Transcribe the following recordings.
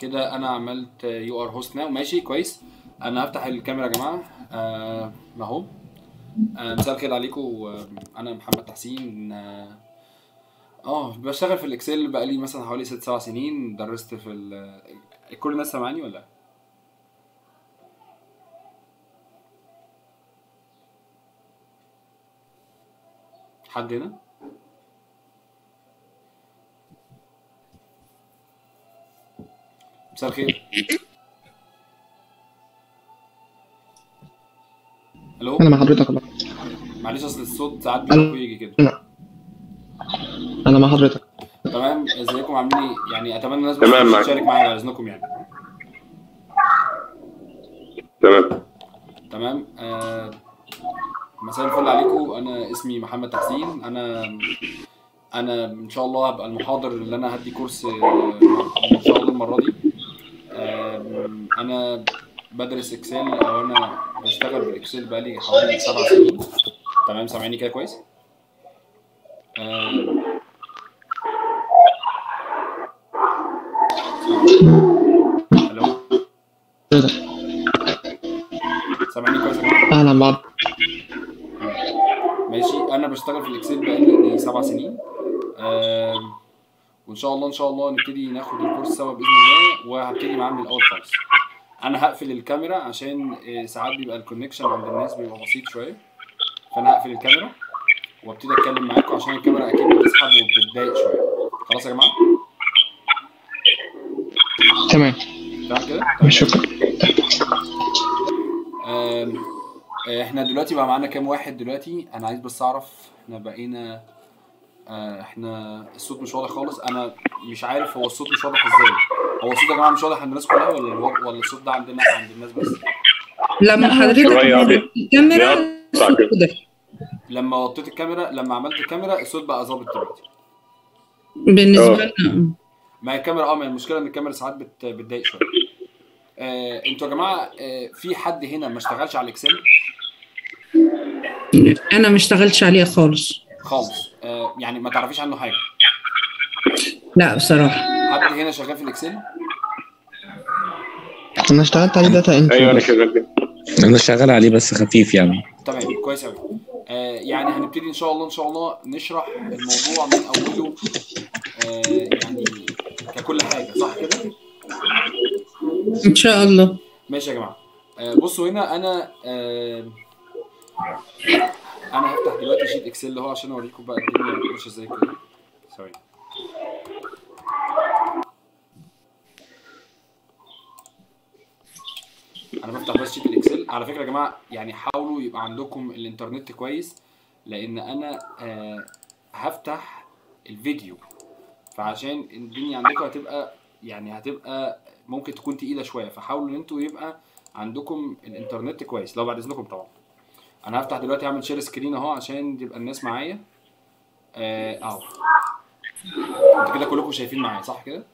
كده انا عملت يو ار هوست ناو ماشي كويس انا هفتح الكاميرا يا جماعه آه اهو آه مساء الخير عليكم آه، انا محمد تحسين اه آه، بشتغل في الاكسل بقالي مثلا حوالي ست سبع سنين درست في ال كل الناس سامعاني ولا لأ؟ حد هنا مساء الخير الو انا مع حضرتك الله معلش اصل الصوت ساعات بيروح ويجي كده انا مع حضرتك تمام ازيكم عاملين ايه يعني اتمنى الناس تمام بس معاك. تشارك معايا على اذنكم يعني تمام تمام آه مساء الفل عليكم انا اسمي محمد تحسين انا انا ان شاء الله هبقى المحاضر اللي انا هدي كورس آه، ان شاء الله المره دي آم، انا بدرس اكسل او انا بشتغل بالاكسل بقالي حوالي سبع سنين تمام سامعيني كده كويس آم، الو حضرتك سامعيني كويس يا جماعة؟ اهلا بعض ماشي انا بشتغل في الاكسل بقالي سبع سنين آم، وان شاء الله ان شاء الله نبتدي ناخد الكورس سوا باذن الله وهبتدي معاه من الاول خالص انا هقفل الكاميرا عشان آه، ساعات بيبقى الكونكشن عند الناس بيبقى بسيط شويه فانا هقفل الكاميرا وابتدي اتكلم معاكم عشان الكاميرا اكيد بتسحب وبتتضايق شويه خلاص يا جماعه تمام تمام كده تمام. شكرا آم، آه، احنا دلوقتي بقى معانا كام واحد دلوقتي انا عايز بس اعرف احنا بقينا آه، احنا الصوت مش واضح خالص انا مش عارف هو الصوت مش واضح ازاي هو الصوت يا جماعه مش واضح عند الناس كلها ولا الو- ولا الصوت ده عندنا عند الناس بس لما حضرتك شوية عملت أبيض. الكاميرا بيقطع كده. واضح. لما وطيت الكاميرا لما عملت الكاميرا الصوت بقى ظابط دلوقتي بالنسبه آه. لنا ما هي الكاميرا اه ما هي المشكله ان الكاميرا ساعات بت... بتضايق شويه آه، انتوا يا جماعه آه، في حد هنا ما اشتغلش على الاكسل انا ما اشتغلتش عليها خالص خالص آه، يعني ما تعرفيش عنه حاجه لا بصراحه حد هنا شغال في الاكسل انا اشتغلت عليه داتا انتري ايوه انا شغال كده انا شغال عليه بس خفيف يعني تمام كويس قوي آه يعني هنبتدي ان شاء الله ان شاء الله نشرح الموضوع من اوله آه يعني ككل حاجه صح كده ان شاء الله ماشي يا جماعه آه بصوا هنا انا آه انا هفتح دلوقتي شيت اكسل اهو عشان اوريكم بقى الدنيا ماشيه ازاي كده ثواني انا بفتح بس شيت الاكسل على فكره يا جماعه يعني حاولوا يبقى عندكم الانترنت كويس لان انا آه هفتح الفيديو فعشان الدنيا عندكم هتبقى يعني هتبقى ممكن تكون تقيله شويه فحاولوا ان انتوا يبقى عندكم الانترنت كويس لو بعد اذنكم طبعا انا هفتح دلوقتي اعمل شير سكرين اهو عشان تبقى الناس معايا آه، اهو انتوا كده كلكم شايفين معايا صح كده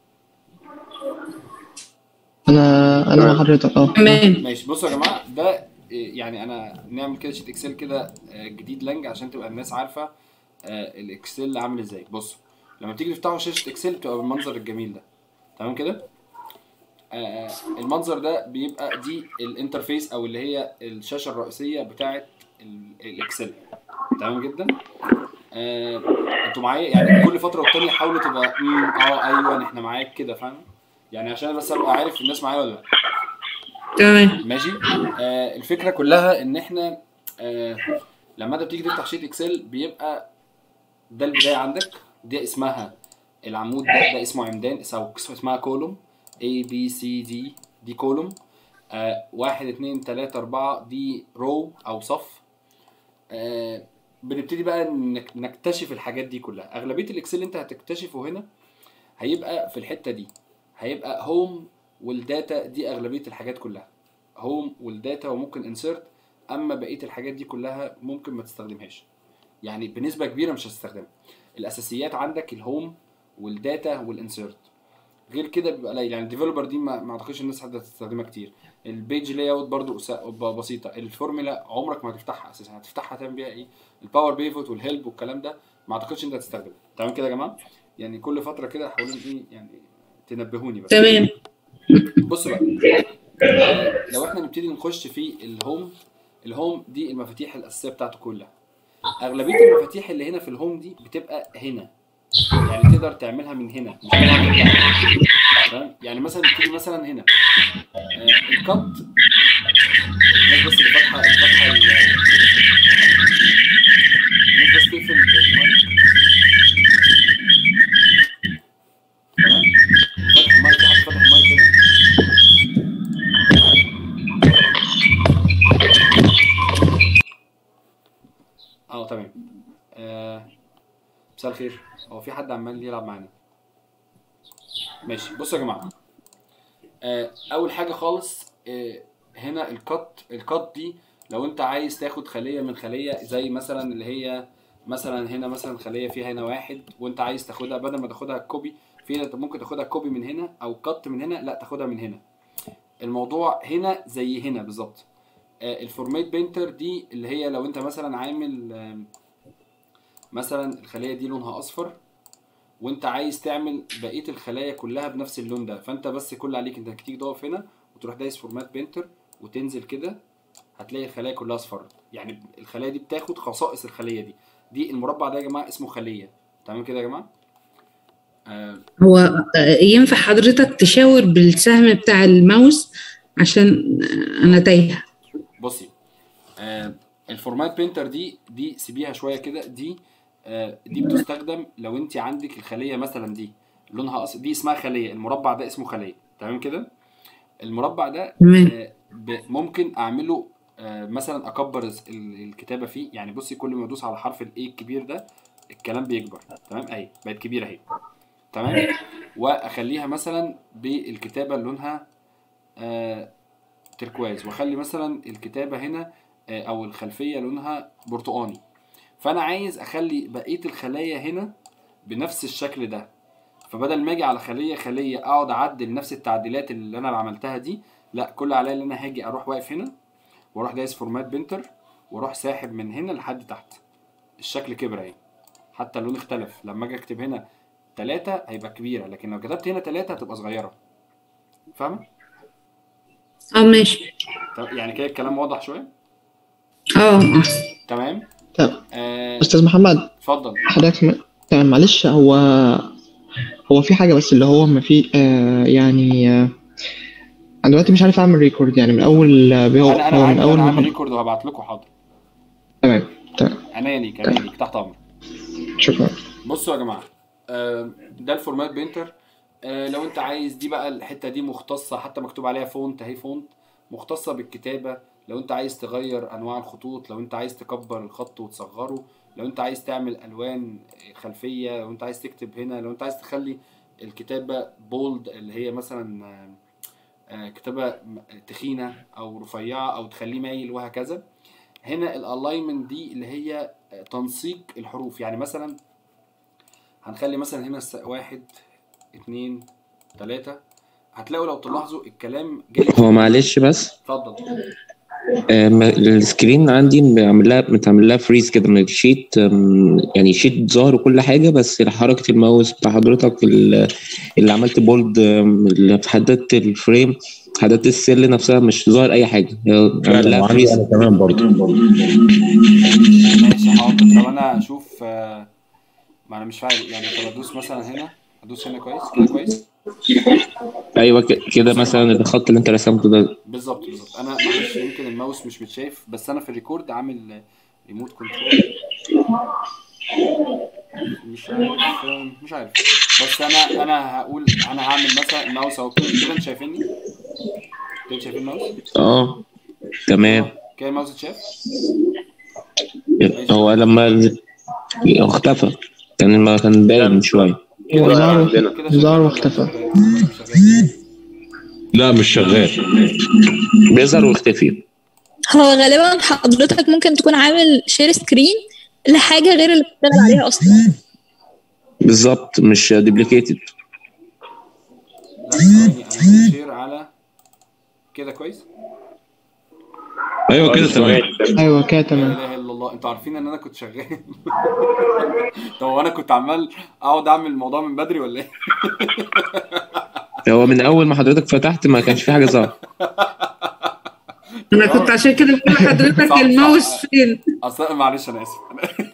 انا انا مع حضرتك اه تمام ماشي بصوا يا جماعه ده إيه، يعني انا نعمل كده شيت اكسل كده آه، جديد لانج عشان تبقى الناس عارفه آه، الاكسل عامل ازاي بصوا لما تيجي تفتحوا شاشه اكسل بتبقى بالمنظر الجميل ده تمام كده آه، المنظر ده بيبقى دي الانترفيس او اللي هي الشاشه الرئيسيه بتاعه ال- الاكسل تمام جدا آه، انتوا معايا يعني كل فتره والتانيه حاولوا تبقى "مم، اه ايوه احنا معاك كده فاهم يعني عشان بس ابقى عارف الناس معايا ولا لا تمام ماشي آه الفكره كلها ان احنا آه لما انت بتيجي تفتح شيت اكسل بيبقى ده البدايه عندك دي اسمها العمود ده ده اسمه عمدان او اسمها كولوم A B C D دي كولوم آه واحد اتنين تلاتة أربعة دي رو أو صف آه بنبتدي بقى نك- نكتشف الحاجات دي كلها أغلبية الإكسل اللي أنت هتكتشفه هنا هيبقى في الحتة دي هيبقى هوم والداتا دي أغلبية الحاجات كلها هوم والداتا وممكن انسرت اما بقيه الحاجات دي كلها ممكن ما تستخدمهاش يعني بنسبه كبيره مش هتستخدمها الاساسيات عندك الهوم والداتا والانسرت غير كده بيبقى قليل يعني الديفلوبر دي ما ما اعتقدش الناس حد هتستخدمها كتير البيج لاي اوت برضه بسيطه الفورمولا عمرك ما هتفتحها اساسا هتفتحها تعمل بيها ايه الباور بيفوت والهيلب والكلام ده ما اعتقدش انت هتستخدمه تمام كده يا جماعه يعني كل فتره كده حاولوا ايه يعني تنبهوني بس تمام بص بقى آه، لو احنا نبتدي نخش في الهوم الهوم دي المفاتيح الاساسيه بتاعته كلها اغلبيه المفاتيح اللي هنا في الهوم دي بتبقى هنا يعني تقدر تعملها من هنا مش تقدر ترجع. تمام يعني مثلا تيجي مثلا هنا آه، الكت الناس بس اللي فاتحه اللي فاتحه ال- الناس بس تقفل المايك تمام فتح المايك في حد فتح المايك هنا اه تمام آه، مساء الخير هو في حد عمال يلعب معانا ماشي بصوا يا جماعه آه، اول حاجه خالص آه، هنا الكت الكت دي لو انت عايز تاخد خليه من خليه زي مثلا اللي هي مثلا هنا مثلا خليه فيها هنا واحد وانت عايز تاخدها بدل ما تاخدها كوبي في هنا انت ممكن تاخدها كوبي من هنا او كت من هنا لا تاخدها من هنا الموضوع هنا زي هنا بالظبط آه، الفورمات بينتر دي اللي هي لو انت مثلا عامل آم، مثلا الخليه دي لونها اصفر وانت عايز تعمل بقيه الخلايا كلها بنفس اللون ده فانت بس كل عليك انك تيجي تقف هنا وتروح دايس فورمات بينتر وتنزل كده هتلاقي الخلايا كلها اصفر يعني الخلايا دي بتاخد خصائص الخليه دي دي المربع ده يا جماعه اسمه خليه تمام كده يا جماعه آه هو آه، ينفع حضرتك تشاور بالسهم بتاع الماوس عشان آه، انا تايهه بصي آه الفورمات بينتر دي دي سيبيها شويه كده دي آه دي بتستخدم لو انت عندك الخليه مثلا دي لونها أص... دي اسمها خليه المربع ده اسمه خليه تمام كده المربع ده تمام آه ب... ممكن اعمله آه مثلا اكبر ال- الكتابه فيه يعني بصي كل ما ادوس على حرف الاي الكبير ده الكلام بيكبر تمام اهي بقت كبيره اهي تمام واخليها مثلا بالكتابه اللي لونها آه تركواز واخلي مثلا الكتابه هنا آه، او الخلفيه لونها برتقاني فانا عايز اخلي بقيه الخلايا هنا بنفس الشكل ده فبدل ما اجي على خليه خليه اقعد اعدل نفس التعديلات اللي انا عملتها دي لا كل عليا ان انا هاجي اروح واقف هنا واروح دايس فورمات بنتر واروح ساحب من هنا لحد تحت الشكل كبر اهي حتى اللون اختلف لما اجي اكتب هنا تلاتة هيبقى كبيرة لكن لو كتبت هنا تلاتة هتبقى صغيرة فاهمة؟ اه ماشي طب يعني كده الكلام واضح شوية؟ اه آه. تمام؟ طب آه، استاذ محمد اتفضل حضرتك م... تمام معلش هو هو في حاجه بس اللي هو ما في آه يعني آه انا دلوقتي مش عارف اعمل ريكورد يعني من اول آه، بيهو انا انا هو من عارف اول انا ما عامل حض- ريكورد وهبعت لكم حاضر تمام تمام عينيا ليك عينيا ليك تحت امرك شكرا بصوا يا جماعه آه، ده الفورمات بينتر آه، لو انت عايز دي بقى الحته دي مختصه حتى مكتوب عليها فونت اهي فونت مختصه بالكتابه لو انت عايز تغير انواع الخطوط لو انت عايز تكبر الخط وتصغره لو انت عايز تعمل الوان خلفيه لو انت عايز تكتب هنا لو انت عايز تخلي الكتابه بولد اللي هي مثلا آه، آه، كتابه م- تخينه او رفيعه او تخليه مايل وهكذا هنا الالاينمنت دي اللي هي آه، تنسيق الحروف يعني مثلا هنخلي مثلا هنا الس- واحد اتنين تلاتة هتلاقوا لو تلاحظوا الكلام جاي هو معلش بس اتفضل آه، ما- السكرين عندي معمل لها متعمل لها فريز كده من الشيت آم، يعني شيت ظاهر وكل حاجه بس حركه الماوس بتاع حضرتك ال- اللي عملت بولد آم، اللي حددت الفريم حددت السل نفسها مش ظاهر اي حاجه هي عامل فعلا لها وعندي فريز انا كمان برضه ماشي حاضر طب انا اشوف آه، ما انا مش فاهم يعني طب ادوس مثلا هنا ادوس هنا كويس كده كويس ايوه ك- كده مثلا الخط اللي انت رسمته ده بالظبط بالظبط انا معلش يمكن الماوس مش متشاف بس انا في الريكورد عامل ريموت كنترول مش عارف مش عارف بس انا انا هقول انا هعمل مثلا الماوس اهو كده كده انتوا شايفيني كده انتوا شايفين الماوس اه تمام كده الماوس اتشاف هو لما ال- اختفى كان ما كان باين من شويه هو ظهر عندنا. كده ظهر شغال واختفى. ولا شغال؟ لا مش شغال بيظهر ويختفي هو غالبا حضرتك ممكن تكون عامل شير سكرين لحاجة غير اللي بتشتغل عليها أصلا بالظبط مش ديبليكيتد لا ثواني انا شير على كده كويس ايوه كده تمام ايوه كده لا تمام اله الا الله انتوا عارفين ان انا كنت شغال طب وانا كنت عمال اقعد اعمل الموضوع من بدري ولا ايه هو من اول ما حضرتك فتحت ما كانش في حاجه ظاهره انا كنت عشان كده بقول لحضرتك صح، الماوس صح. فين اصل معلش انا اسف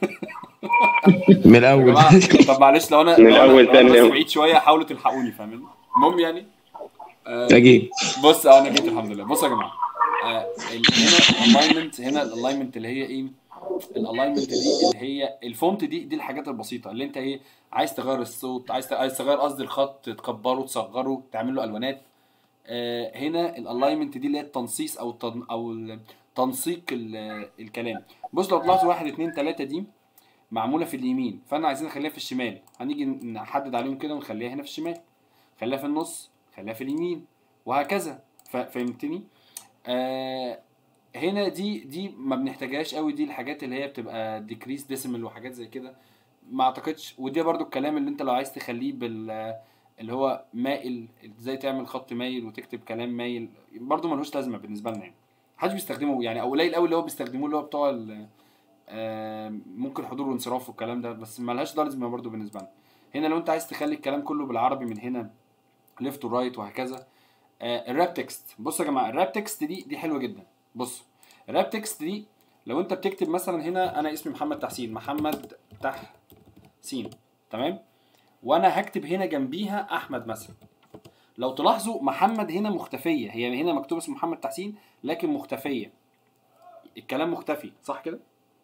من يا الاول جماعه طب معلش لو انا من لو أنا- الأول لو أنا تاني بس يوم. بعيد شويه حاولوا تلحقوني فاهمين المهم يعني آه، اجي بص اه انا جيت الحمد لله بصوا يا جماعه آه ال- هنا الالاينمنت هنا الالاينمنت اللي هي ايه الالاينمنت دي اللي هي الفونت دي دي الحاجات البسيطه اللي انت ايه عايز تغير الصوت عايز ت- عايز تغير قصدي الخط تكبره تصغره تعمل له الوانات آه هنا الالاينمنت دي اللي هي التنصيص او التن او ال- تنسيق ال- الكلام بص لو طلعت واحد اتنين تلاته دي معموله في اليمين فانا عايزين نخليها في الشمال هنيجي نحدد عليهم كده ونخليها هنا في الشمال خليها في النص خليها في اليمين وهكذا ف- فهمتني آه هنا دي دي ما بنحتاجهاش قوي دي الحاجات اللي هي بتبقى ديكريس ديسيمال وحاجات زي كده ما اعتقدش ودي برضو الكلام اللي انت لو عايز تخليه بال اللي هو مائل ازاي تعمل خط مايل وتكتب كلام مايل برضو ملوش لازمه بالنسبه لنا يعني محدش بيستخدمه يعني او قليل قوي اللي هو بيستخدموه اللي هو بتوع ال- آه، ممكن حضور وانصراف والكلام ده بس ملهاش لازمه برضو بالنسبه لنا هنا لو انت عايز تخلي الكلام كله بالعربي من هنا ليفت ورايت وهكذا آه، الراب تكست بصوا يا جماعه الراب تكست دي دي حلوه جدا بصوا الراب تكست دي لو انت بتكتب مثلا هنا انا اسمي محمد تحسين محمد تحسين تمام وانا هكتب هنا جنبيها احمد مثلا لو تلاحظوا محمد هنا مختفيه هي هنا مكتوب اسم محمد تحسين لكن مختفيه الكلام مختفي صح كده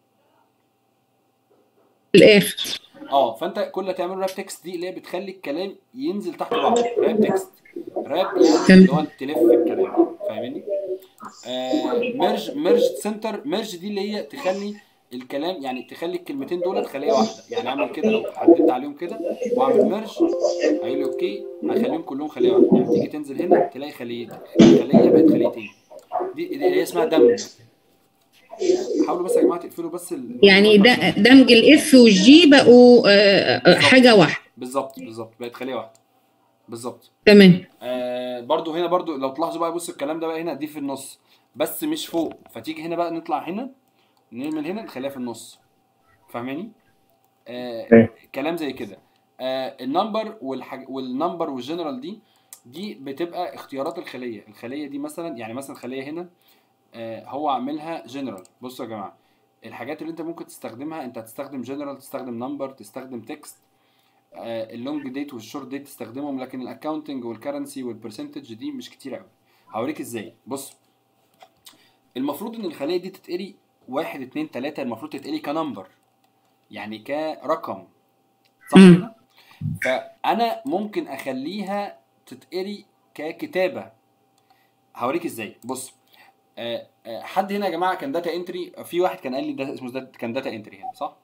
في الاخر اه فانت كل اللي تعمله راب تكست دي اللي هي بتخلي الكلام ينزل تحت بعضه راب تكست راب يعني تمام. اللي هو تلف الكلام فاهمني آه ميرج ميرج سنتر ميرج دي اللي هي تخلي الكلام يعني تخلي الكلمتين دول خليه واحده يعني اعمل كده لو حددت عليهم كده واعمل ميرج هيقول لي اوكي هخليهم كلهم خليه واحده يعني تيجي تنزل هنا تلاقي خليه خليه بقت خليتين دي دي اللي هي اسمها دمج حاولوا بس يا جماعه تقفلوا بس ال- يعني ده دمج الاف والجي بقوا آه، آه، حاجه واحده بالظبط بالظبط بقت خليه واحده بالظبط تمام آه برضو هنا برضو لو تلاحظوا بقى بصوا الكلام ده بقى هنا دي في النص بس مش فوق فتيجي هنا بقى نطلع هنا نعمل هنا نخليها في النص فاهماني آه إيه. كلام زي كده آه النمبر والحاج والنمبر والجنرال دي دي بتبقى اختيارات الخليه الخليه دي مثلا يعني مثلا خليه هنا آه هو عاملها جنرال بصوا يا جماعه الحاجات اللي انت ممكن تستخدمها انت هتستخدم جنرال تستخدم نمبر تستخدم تكست اللونج ديت والشورت ديت تستخدمهم لكن الاكونتنج والكرنسي والبرسنتج دي مش كتير قوي هوريك ازاي بص المفروض ان الخليه دي تتقري واحد اتنين تلاته المفروض تتقري كنمبر يعني كرقم صح مم. كده؟ فانا ممكن اخليها تتقري ككتابه هوريك ازاي بص آه، آه، حد هنا يا جماعه كان داتا انتري في واحد كان قال لي ده اسمه داتا كان داتا انتري هنا صح؟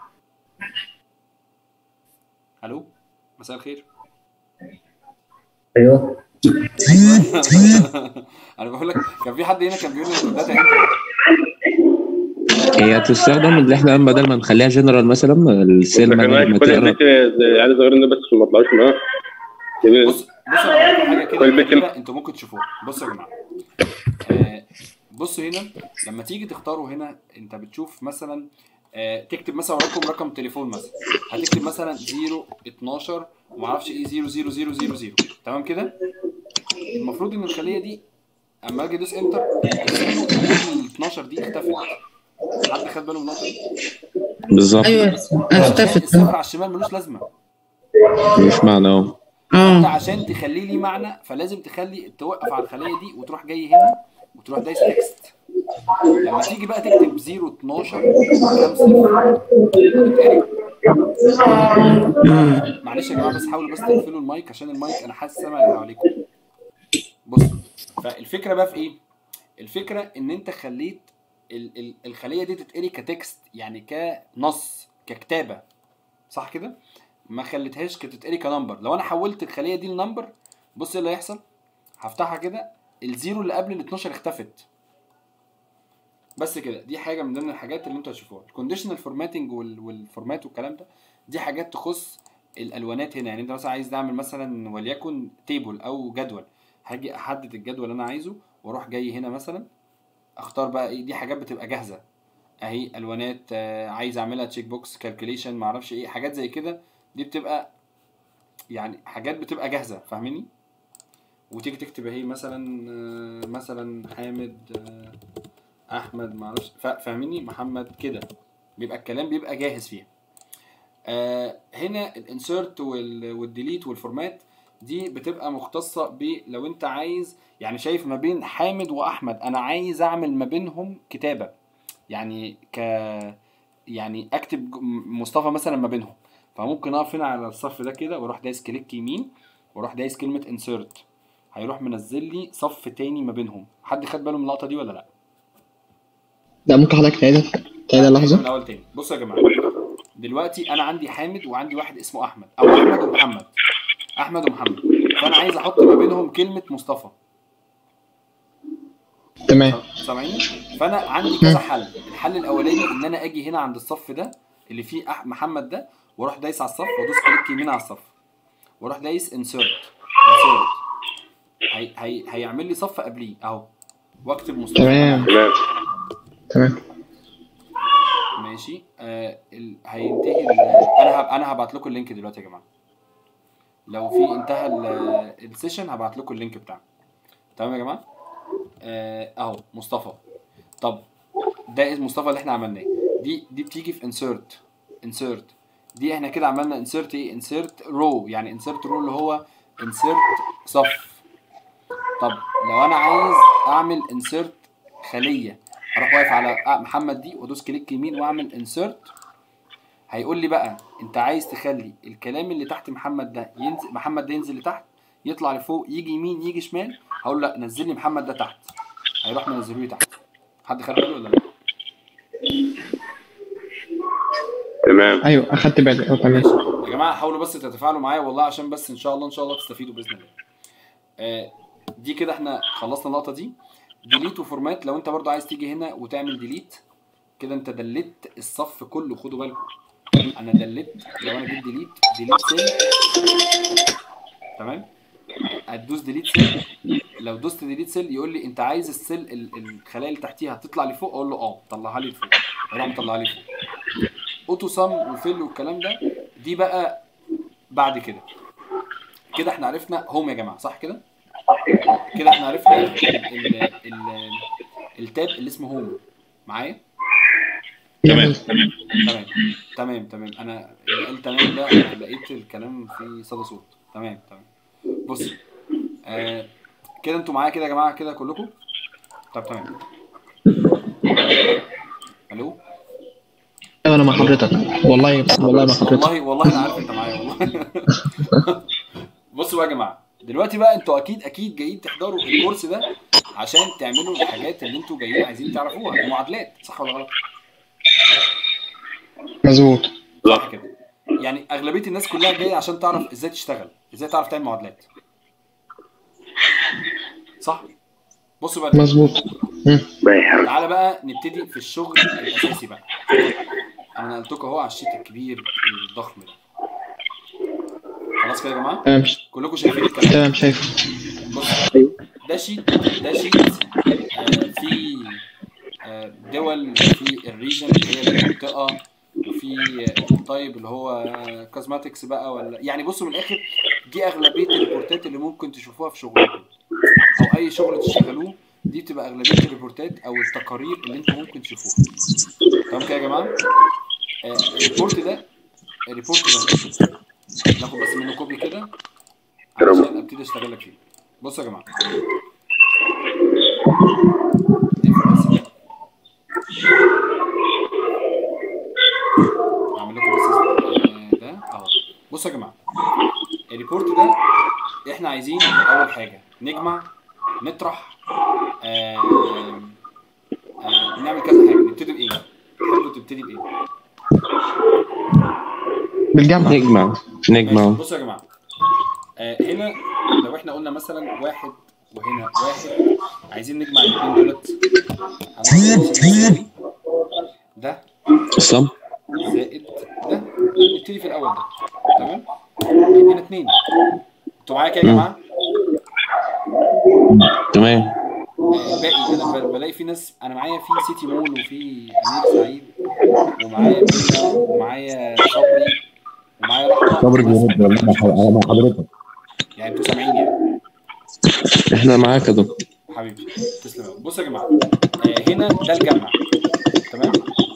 الو مساء الخير ايوه انا بقول لك كان في حد هنا كان بيقول لي داتا انتري هي تستخدم اللي احنا بدل ما نخليها جنرال مثلا السيل كان ما معاك ما كل تقرا البيت عدد صغير بس ما طلعوش معاه بص بص انا هقول لكم حاجه كده طيب، بكل- كده انتوا ممكن تشوفوها بصوا يا جماعه آه بصوا هنا لما تيجي تختاروا هنا انت بتشوف مثلا آه تكتب مثلا رقم رقم تليفون مثلا هتكتب مثلا 0 12 وما اعرفش ايه 0 0 0 0 0 تمام كده المفروض ان الخليه دي اما اجي ادوس انتر ال 12 دي اختفت حد خد باله من النقطه دي؟ بالظبط ايوه اختفت الصفر على الشمال ملوش لازمه مش معنى اه انت اه عشان تخليه ليه معنى فلازم تخلي توقف على الخليه دي وتروح جاي هنا وتروح دايس تكست لما تيجي بقى تكتب 0 12 كام صفر بتتقري. اه معلش يا جماعه بس حاولوا بس تقفلوا المايك عشان المايك انا حاسس سامع اللي حواليكم بص فالفكره بقى في ايه الفكره ان انت خليت ال- ال- الخليه دي تتقري كتكست يعني كنص ككتابه صح كده ما خليتهاش تتقري كنمبر لو انا حولت الخليه دي لنمبر بص ايه اللي هيحصل هفتحها كده الزيرو اللي قبل ال 12 اختفت بس كده دي حاجه من ضمن الحاجات اللي انتوا هتشوفوها الكونديشنال فورماتنج والفورمات والكلام ده دي حاجات تخص الالوانات هنا يعني انت مثلا عايز تعمل مثلا وليكن تيبل او جدول هاجي احدد الجدول اللي انا عايزه واروح جاي هنا مثلا اختار بقى ايه دي حاجات بتبقى جاهزه اهي الوانات آه، عايز اعملها تشيك بوكس كالكوليشن معرفش ايه حاجات زي كده دي بتبقى يعني حاجات بتبقى جاهزه فاهميني وتيجي تكتب اهي مثلا آه، مثلا حامد آه، احمد معرفش فا- فاهميني محمد كده بيبقى الكلام بيبقى جاهز فيها آه هنا الانسيرت والديليت والفورمات دي بتبقى مختصه ب لو انت عايز يعني شايف ما بين حامد واحمد انا عايز اعمل ما بينهم كتابه يعني ك يعني اكتب ج- مصطفى مثلا ما بينهم فممكن اقف هنا على الصف ده كده واروح دايس كليك يمين واروح دايس كلمه انسيرت هيروح منزل لي صف تاني ما بينهم حد خد باله من اللقطه دي ولا لا لا ممكن حضرتك تعيدها تعيدها من لحظة الاول تاني بصوا يا جماعه دلوقتي انا عندي حامد وعندي واحد اسمه احمد او احمد ومحمد احمد ومحمد فانا عايز احط ما بينهم كلمه مصطفى تمام سامعيني فانا عندي كذا حل الحل الاولاني ان انا اجي هنا عند الصف ده اللي فيه أح محمد ده واروح دايس على الصف وادوس كليك يمين على الصف واروح دايس انسيرت انسيرت هي هي هيعمل لي صف قبليه اهو واكتب مصطفى تمام تمام تمام ماشي آه ال... هينتهي ال... انا هب... انا هبعت لكم اللينك دلوقتي يا جماعه لو في انتهى ال... السيشن هبعت لكم اللينك بتاعه تمام يا جماعه آه، اهو مصطفى طب ده اسم مصطفى اللي احنا عملناه دي دي بتيجي في انسيرت انسيرت دي احنا كده عملنا انسيرت ايه انسيرت رو يعني انسيرت رو اللي هو انسيرت صف طب لو انا عايز اعمل انسيرت خليه هروح واقف على آه، محمد دي وادوس كليك يمين واعمل انسيرت هيقول لي بقى انت عايز تخلي الكلام اللي تحت محمد ده ينزل محمد ده ينزل لتحت يطلع لفوق يجي يمين يجي شمال هقول لا نزل لي محمد ده تحت هيروح منزله لي تحت حد خد باله ولا لا تمام ايوه اخدت بالي اه تمام ماشي يا جماعه حاولوا بس تتفاعلوا معايا والله عشان بس ان شاء الله ان شاء الله تستفيدوا باذن الله آه دي كده احنا خلصنا اللقطه دي ديليت وفورمات لو انت برضو عايز تيجي هنا وتعمل ديليت كده انت دلت الصف كله خدوا بالكم انا دلت لو انا جيت ديليت ديليت سيل تمام هتدوس ديليت سيل لو دوست ديليت سيل يقول لي انت عايز السيل ال- الخلايا اللي تحتيها تطلع لفوق اقول له اه طلعها لي لفوق يروح مطلعها لي فوق اوتو سم وفيل والكلام ده دي بقى بعد كده كده احنا عرفنا هوم يا جماعه صح كده كده احنا عرفنا ال ال ال التاب اللي اسمه هوم معايا تمام. تمام تمام تمام انا اللي قال تمام ده أنا لقيت الكلام فيه صدى صوت تمام تمام بص آه كده انتوا معايا كده يا جماعه كده كلكم طب تمام الو ايوه انا مع حضرتك والله والله مع حضرتك والله والله انا عارف انت معايا والله بصوا بقى يا جماعه دلوقتي بقى انتوا اكيد اكيد جايين تحضروا الكورس ده عشان تعملوا الحاجات اللي انتوا جايين عايزين تعرفوها المعادلات صح ولا غلط؟ مظبوط صح كده يعني اغلبيه الناس كلها جايه عشان تعرف ازاي تشتغل ازاي تعرف تعمل معادلات صح بصوا بقى مظبوط تعالى بقى نبتدي في الشغل الاساسي بقى انا نقلتكم اهو على الشيت الكبير الضخم ده خلاص كده يا جماعه تمام كلكم شايفين الكلام تمام شايف بص ده شيت ده شيت آه في آه دول في الريجن اللي هي المنطقه وفي الطيب اللي هو كوزماتكس بقى ولا يعني بصوا من الاخر دي اغلبيه الريبورتات اللي ممكن تشوفوها في شغلكم او اي شغل تشتغلوه دي بتبقى اغلبيه الريبورتات او التقارير اللي انتوا ممكن تشوفوها تمام كده يا جماعه آه الريبورت ده الريبورت ده ناخد بس منه كوبي كده عشان ابتدي اشتغل لك فيه بصوا يا جماعه نقفل بس كده. اعمل لكم بس آه، ده اهو بصوا يا جماعه الريبورت ده احنا عايزين اول حاجه نجمع نطرح آه آه نعمل كذا حاجه نبتدي بايه؟ تحبوا تبتدي بايه؟ بالجامعة نجمع نجمع ماشي بصوا يا جماعه آه هنا لو احنا قلنا مثلا واحد وهنا واحد عايزين نجمع الاثنين دولت هنقول مثلاً ده الصم زائد ده نبتدي في الاول ده تمام يدينا اثنين انتوا معايا كده يا جماعه تمام آه، الباقي انا ب- بلاقي في ناس انا معايا في سيتي مول وفي امير سعيد ومعايا بينا ومعايا صبري ومعايا رحمه صبري وناس- بيرد والله مع حضرتك يعني انتوا سامعين يعني احنا معاك يا دكتور حبيبي تسلم يا رب. بصوا يا جماعه آه هنا ده الجمع تمام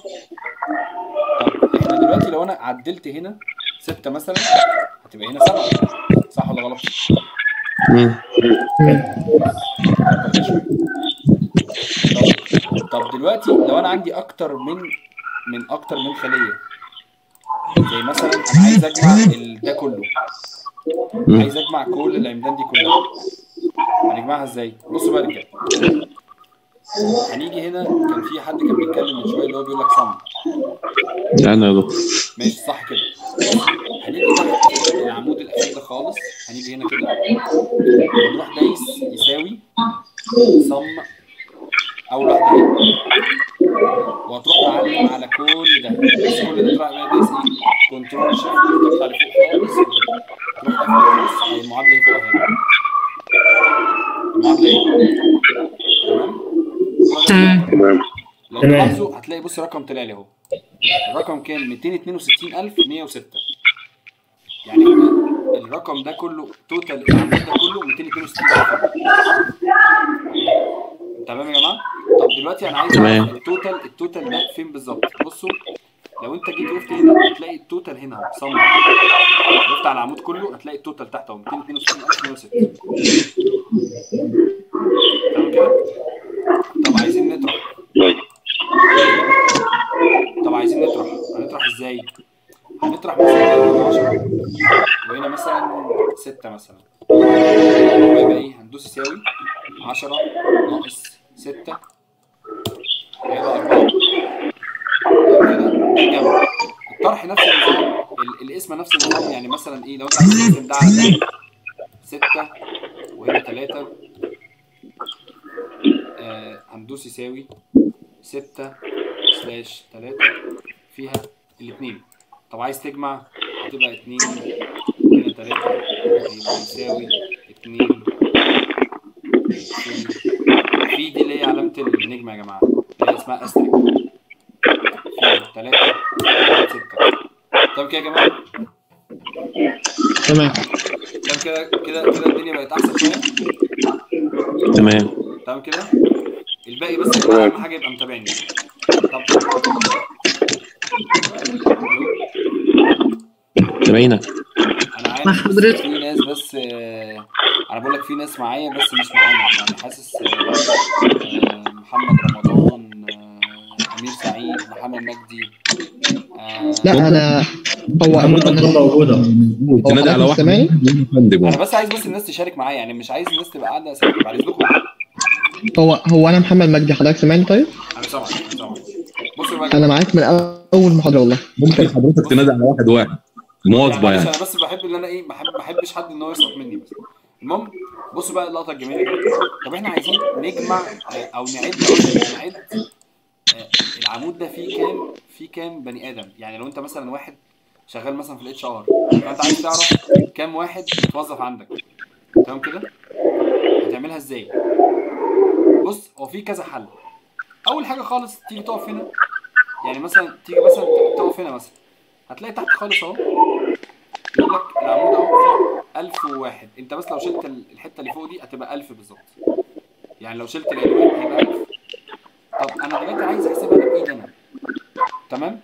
طب احنا دلوقتي لو انا عدلت هنا ستة مثلا هتبقى هنا سبعة صح ولا غلط؟ مم. طب, طب دلوقتي لو انا عندي اكتر من من اكتر من خليه زي مثلا انا عايز اجمع ال- ده كله مم. عايز اجمع كل العمدان دي كلها هنجمعها ازاي؟ بصوا بقى يا رجاله هنيجي هنا كان في حد كان بيتكلم من شويه اللي هو بيقول لك صم انا يا دكتور ماشي صح كده هنيجي تحت العمود الاخير ده خالص هنيجي هنا كده ونروح دايس يساوي صم اول واحده اهي وهتروح معلم على كل ده بس كل ده تروح بقى دايس ايه كنترول شيفت تطلع لفوق خالص تروح قافل القوس او المعادله اللي فوق اهي المعادله ايه تمام تمام تمام لو تلاحظوا هتلاقي بص رقم طلع لي اهو الرقم كان 262106 يعني هنا الرقم ده كله توتال العمود ده كله 262000 تمام يا جماعه طب دلوقتي انا عايز تمام. اعرف التوتال التوتال ده فين بالظبط بصوا لو انت جيت وقفت هنا هتلاقي التوتال هنا اهو صم وقفت على العمود كله هتلاقي التوتال تحت اهو 262106 تمام كده طب عايزين نطرح طيب. طب عايزين نطرح هنطرح ازاي هنطرح مثلا هنا 10 وهنا مثلا 6 مثلا يبقى ايه هندوس يساوي 10 ناقص 6 هيبقى 4 كده ده الجمع الطرح نفس النظام ال- الاسم نفس النظام يعني مثلا ايه لو انت عايز تقسم ده على ده 6 وهنا 3 آه هندوس يساوي 6 سلاش 3 فيها الاثنين طب عايز تجمع هتبقى 2 هنا 3 يبقى يساوي 2 في دي اللي هي علامة النجمة يا جماعة اللي هي اسمها استريك في 3 6 طب كده يا جماعة تمام طب كده كده كده الدنيا بقت أحسن شوية تمام تمام كده الباقي بس يا جماعة أهم حاجة يبقى متابعني طب تبعينك انا عارف مع بس حضرتك. في ناس بس آه، انا بقول لك في ناس معايا بس مش معانا يعني حاسس آه، آه، محمد رمضان آه، امير سعيد محمد مجدي آه، لا انا هو محمود هتكون موجودة تنادي على واحد سامعني؟ منهم فندم انا بس عايز بس الناس تشارك معايا يعني مش عايز الناس تبقى قاعده ساكته بعد اذنكم هو هو انا محمد مجدي حضرتك سامعني طيب انا سامعك انا سامعك بصوا بقى انا معاك من اول محاضره والله ممكن حضرتك تنادي على واحد واحد مواظبه يعني يعني انا بس بحب ان انا ايه بحب ما بحبش حد ان هو يسقط مني بس المهم بصوا بقى اللقطه الجميله دي طب احنا عايزين نجمع آه، او نعد نعد آه، العمود ده فيه كام فيه كام بني ادم يعني لو انت مثلا واحد شغال مثلا في الاتش ار فانت عايز تعرف كام واحد متوظف عندك تمام كده هتعملها ازاي بص هو في كذا حل اول حاجه خالص تيجي تقف هنا يعني مثلا تيجي مثلا تقف هنا مثلا هتلاقي تحت خالص اهو يقول لك العمود اهو فيه 1001 انت بس لو شلت ال- الحته اللي فوق دي هتبقى 1000 بالظبط يعني لو شلت العنوان هيبقى 1000 طب انا دلوقتي عايز احسبها انا بايدي انا تمام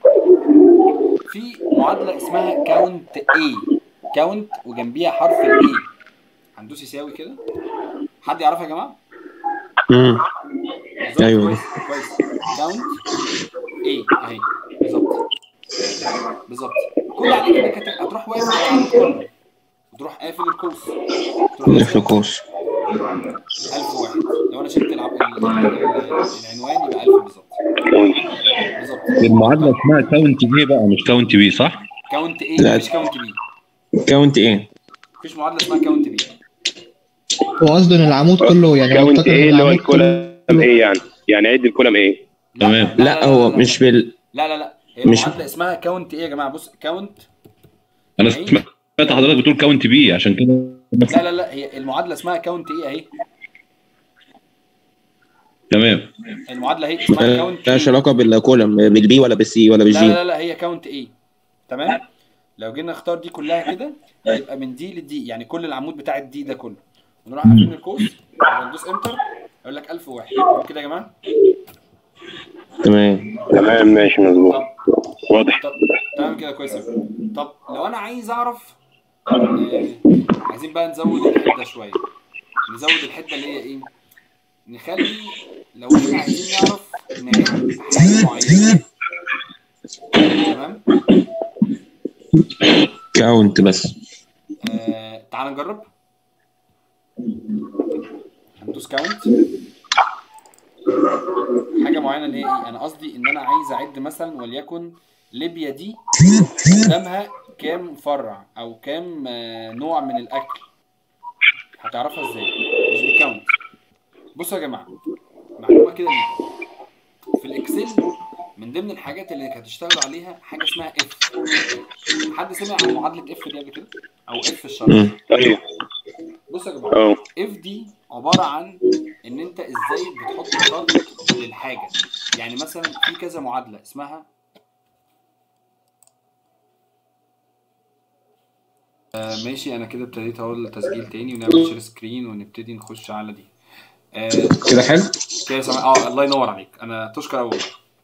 في معادله اسمها كاونت اي كاونت وجنبيها حرف الاي هندوس يساوي كده حد يعرفها يا جماعه مم. بالظبط أيوة. كويس كويس كاونت ايه اهي بالظبط بالظبط كل عليك انك هت- هتروح واقف على العمود كله وتروح قافل القوس تروح لف قافل قوس 1001 لو انا شلت العب... ال- ال- ال- العنوان يبقى 1000 بالظبط بالظبط المعادله اسمها كاونت ايه بقى مش كاونت بي صح؟ كاونت ايه لا. مفيش كاونت بي كاونت ايه مفيش معادله اسمها كاونت بي هو قصده ان العمود كله يعني هو كاونت افتكر إن ايه اللي هو العمود كله- الكولم ايه يعني يعني عد الكولم ايه تمام. لا هو مش بال لا لا لا هي مش- المعادله اسمها كاونت ايه يا جماعه بص كاونت انا أيوة. سمعت حضرتك بتقول كاونت بي عشان كده بس لا لا لا هي المعادله اسمها كاونت ايه اهي تمام المعادله اهي اسمها كاونت ملهاش ايه علاقه بالكولم بالبي ولا بالسي ولا لا بالجي لا لا هي كاونت ايه تمام لو جينا نختار دي كلها كده يبقى من دي لدي يعني كل العمود بتاع الدي ده كله ونروح قافلين القوس وندوس انتر يقول لك 1001 تمام كده يا جماعه تمام تمام ماشي مظبوط واضح طب تمام كده كويس أوي. طب لو انا عايز اعرف آه، عايزين بقى نزود الحده شويه نزود الحده اللي هي ايه نخلي لو احنا عايزين نعرف نعد حاجه معينه تمام كاونت بس آه تعال نجرب هندوس كاونت حاجه معينه اللي هي ايه انا قصدي ان انا عايز اعد مثلا وليكن ليبيا دي قدامها كام فرع او كام آه، نوع من الاكل هتعرفها ازاي مش بكاونت بصوا يا جماعه معلومه كده ليكم في الاكسل من ضمن الحاجات اللي هتشتغلوا عليها حاجه اسمها اف حد سمع عن معادله اف دي قبل كده او اف الشرط مم. ايوه بصوا يا جماعه اه اف دي عباره عن ان انت ازاي بتحط شرط للحاجه يعني مثلا في كذا معادله اسمها آه ماشي انا كده ابتديت اقول التسجيل تاني ونعمل شير سكرين ونبتدي نخش على دي آه كده حلو كده سمع... اه الله ينور عليك انا تشكر اول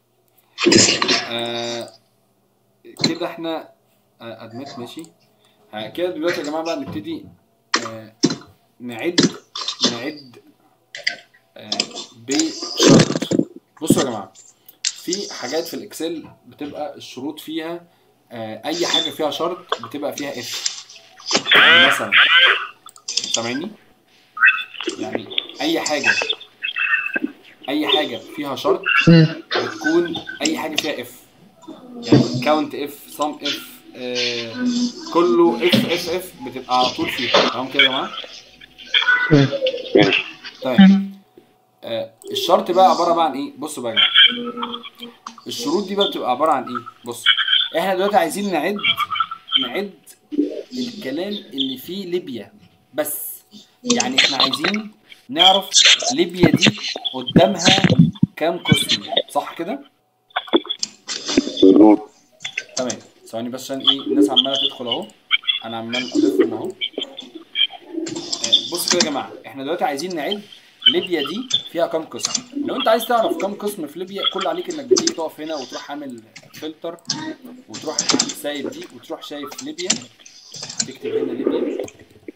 آه كده احنا آه ادمت ماشي آه كده دلوقتي يا جماعه بقى نبتدي آه نعد نعد آه بشرط بصوا يا جماعه في حاجات في الاكسل بتبقى الشروط فيها آه اي حاجه فيها شرط بتبقى فيها اف يعني مثلا سامعني يعني اي حاجه اي حاجه فيها شرط مم. بتكون اي حاجه فيها اف يعني كاونت اف صم اف آه كله اف اف اف بتبقى على طول فيها تمام كده يا جماعه مم. ماشي تمام آه الشرط بقى عباره بقى عن ايه بصوا بقى يا جماعه الشروط دي بقى بتبقى عباره عن ايه بص احنا دلوقتي عايزين نعد نعد الكلام اللي فيه ليبيا بس يعني احنا عايزين نعرف ليبيا دي قدامها كام قسم صح كده مظبوط تمام ثواني بس عشان ايه الناس عماله تدخل اهو انا عمال اضيفهم اهو آه، بصوا كده يا جماعه احنا دلوقتي عايزين نعد ليبيا دي فيها كام قسم لو انت عايز تعرف كام قسم في ليبيا كل عليك انك بتيجي تقف هنا وتروح عامل فلتر وتروح سايب دي وتروح شايف ليبيا تكتب هنا ليبيا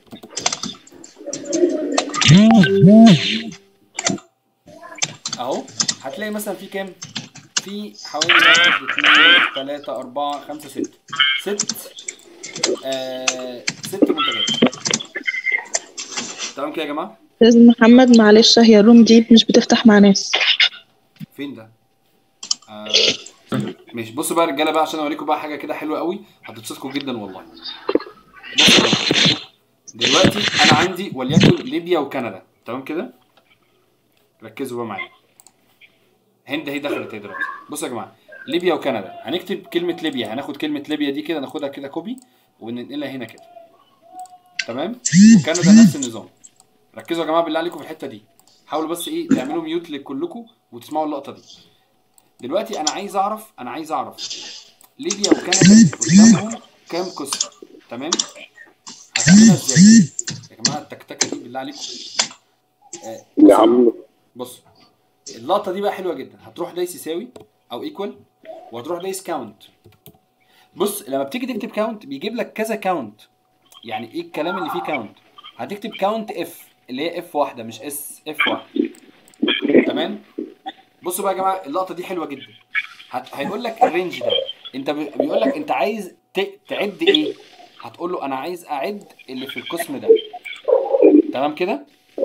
اهو هتلاقي مثلا في كام في حوالي واحد اثنين ثلاثة أربعة خمسة ستة ست آه ست منتجات تمام كده يا جماعة استاذ محمد معلش هي الروم دي مش بتفتح مع ناس فين ده؟ آه ماشي بصوا بقى يا رجاله بقى عشان اوريكم بقى حاجه كده حلوه قوي هتبسطكم جدا والله بصوا بقى. دلوقتي انا عندي وليكن ليبيا وكندا تمام كده ركزوا بقى معايا هند اهي دخلت اهي دلوقتي بصوا يا جماعه ليبيا وكندا هنكتب كلمه ليبيا هناخد كلمه ليبيا دي كده ناخدها كده كوبي وننقلها هنا كده تمام وكندا نفس النظام ركزوا يا جماعه بالله عليكم في الحته دي حاولوا بس ايه تعملوا ميوت لكلكم وتسمعوا اللقطه دي دلوقتي انا عايز اعرف انا عايز اعرف ليبيا وكندا قدامهم كام قسم تمام هتعملها ازاي يا جماعه التكتكه دي بالله عليكم آه يا عم بص اللقطه دي بقى حلوه جدا هتروح دايس يساوي او ايكوال وهتروح دايس كاونت بص لما بتيجي تكتب كاونت بيجيب لك كذا كاونت يعني ايه الكلام اللي فيه كاونت هتكتب كاونت اف اللي هي اف واحده مش اس اف واحده تمام بصوا بقى يا جماعه اللقطه دي حلوه جدا هت... هيقول لك الرينج ده انت بي- بيقول لك انت عايز ت... تعد ايه هتقول له انا عايز اعد اللي في القسم ده تمام كده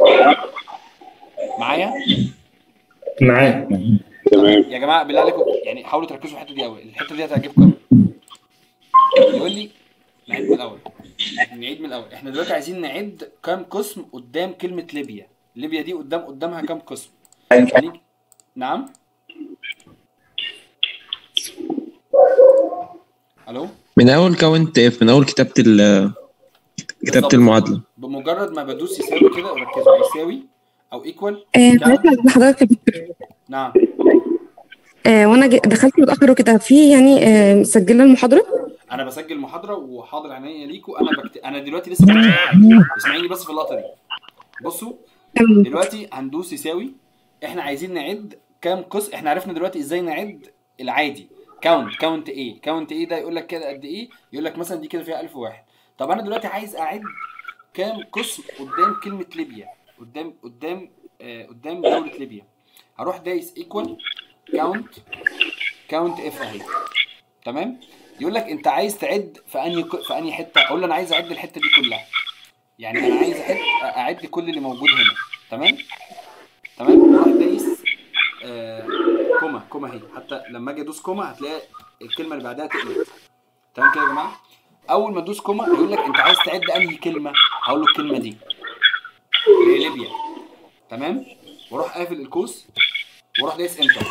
معايا معاك تمام يا جماعه بالله عليكم يعني حاولوا تركزوا في الحته دي قوي الحته دي هتعجبكم قوي يقول لي نعيد من الاول نعيد من الاول احنا دلوقتي عايزين نعد كام قسم قدام كلمه ليبيا ليبيا دي قدام قدامها كام قسم هنيجي- نعم الو من اول كاونت اف من اول كتابه ال كتابه بالظبط. المعادله بمجرد ما بدوس يساوي كده ركزوا يساوي او ايكوال آه، معلش بعد حضرتك يا دكتور. نعم آه، وانا ج- دخلت متاخر وكده في يعني آه، مسجله المحاضره انا بسجل محاضره وحاضر عينيا ليكوا انا بكت... انا دلوقتي لسه بكتب حاجه اسمعيني بس في اللقطه دي بصوا تمام دلوقتي هندوس يساوي احنا عايزين نعد كام قسم احنا عرفنا دلوقتي ازاي نعد العادي كاونت كاونت ايه كاونت ايه ده يقول لك كده قد ايه يقول لك مثلا دي كده فيها 1000 واحد طب انا دلوقتي عايز اعد كام قسم قدام كلمه ليبيا قدام قدام آه قدام دوله ليبيا هروح دايس ايكوال كاونت كاونت اف اهي تمام يقول لك انت عايز تعد في انهي ك- في انهي حته اقول له انا عايز اعد الحته دي كلها يعني انا عايز اعد اعد كل اللي موجود هنا تمام تمام اروح دايس آه كوما كوما اهي حتى لما اجي ادوس كوما هتلاقي الكلمه اللي بعدها تقلب تمام كده يا جماعه اول ما ادوس كوما هيقول لك انت عايز تعد انهي كلمه هقول له الكلمه دي اللي هي ليبيا تمام واروح قافل القوس واروح دايس انتر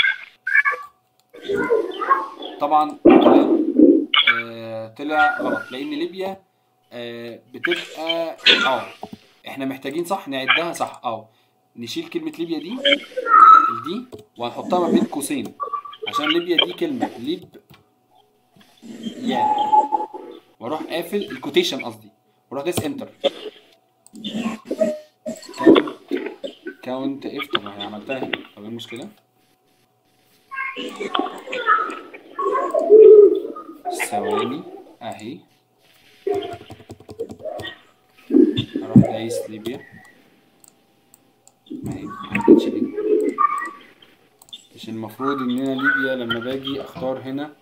طبعا طلع آه طلع غلط لان ليبيا آه بتبقى اه احنا محتاجين صح نعدها صح اه نشيل كلمة ليبيا دي دي وهنحطها ما بين قوسين عشان ليبيا دي كلمة ليب يا واروح قافل الكوتيشن قصدي واروح دايس انتر كاونت اف طب ما هي عملتها اهي طب ايه المشكلة؟ ثواني اهي اروح دايس ليبيا ما هي ما عملتش ليه مش المفروض ان انا ليبيا لما باجي اختار هنا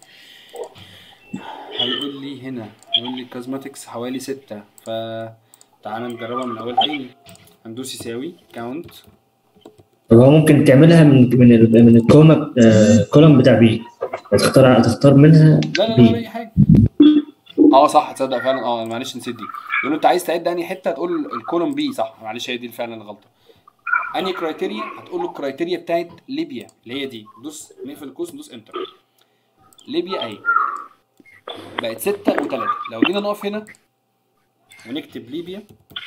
هيقول لي هنا هيقول لي كازماتكس حوالي ستة ف تعالى نجربها من الاول تاني هندوس يساوي كاونت طب هو ممكن تعملها من من ال- من الكوما آه، كولوم بتاع بي هتختار هتختار منها لا لا لا بي اي حاجه اه صح تصدق فعلا اه معلش نسيت دي يقول له انت عايز تعد انهي حته هتقول الكولوم بي صح معلش هي دي فعلا الغلطه انهي كرايتيريا هتقول له الكرايتيريا بتاعت ليبيا اللي هي دي دوس نقفل القوس ندوس انتر ليبيا اهي بقت ستة وتلاتة لو جينا نقف هنا ونكتب ليبيا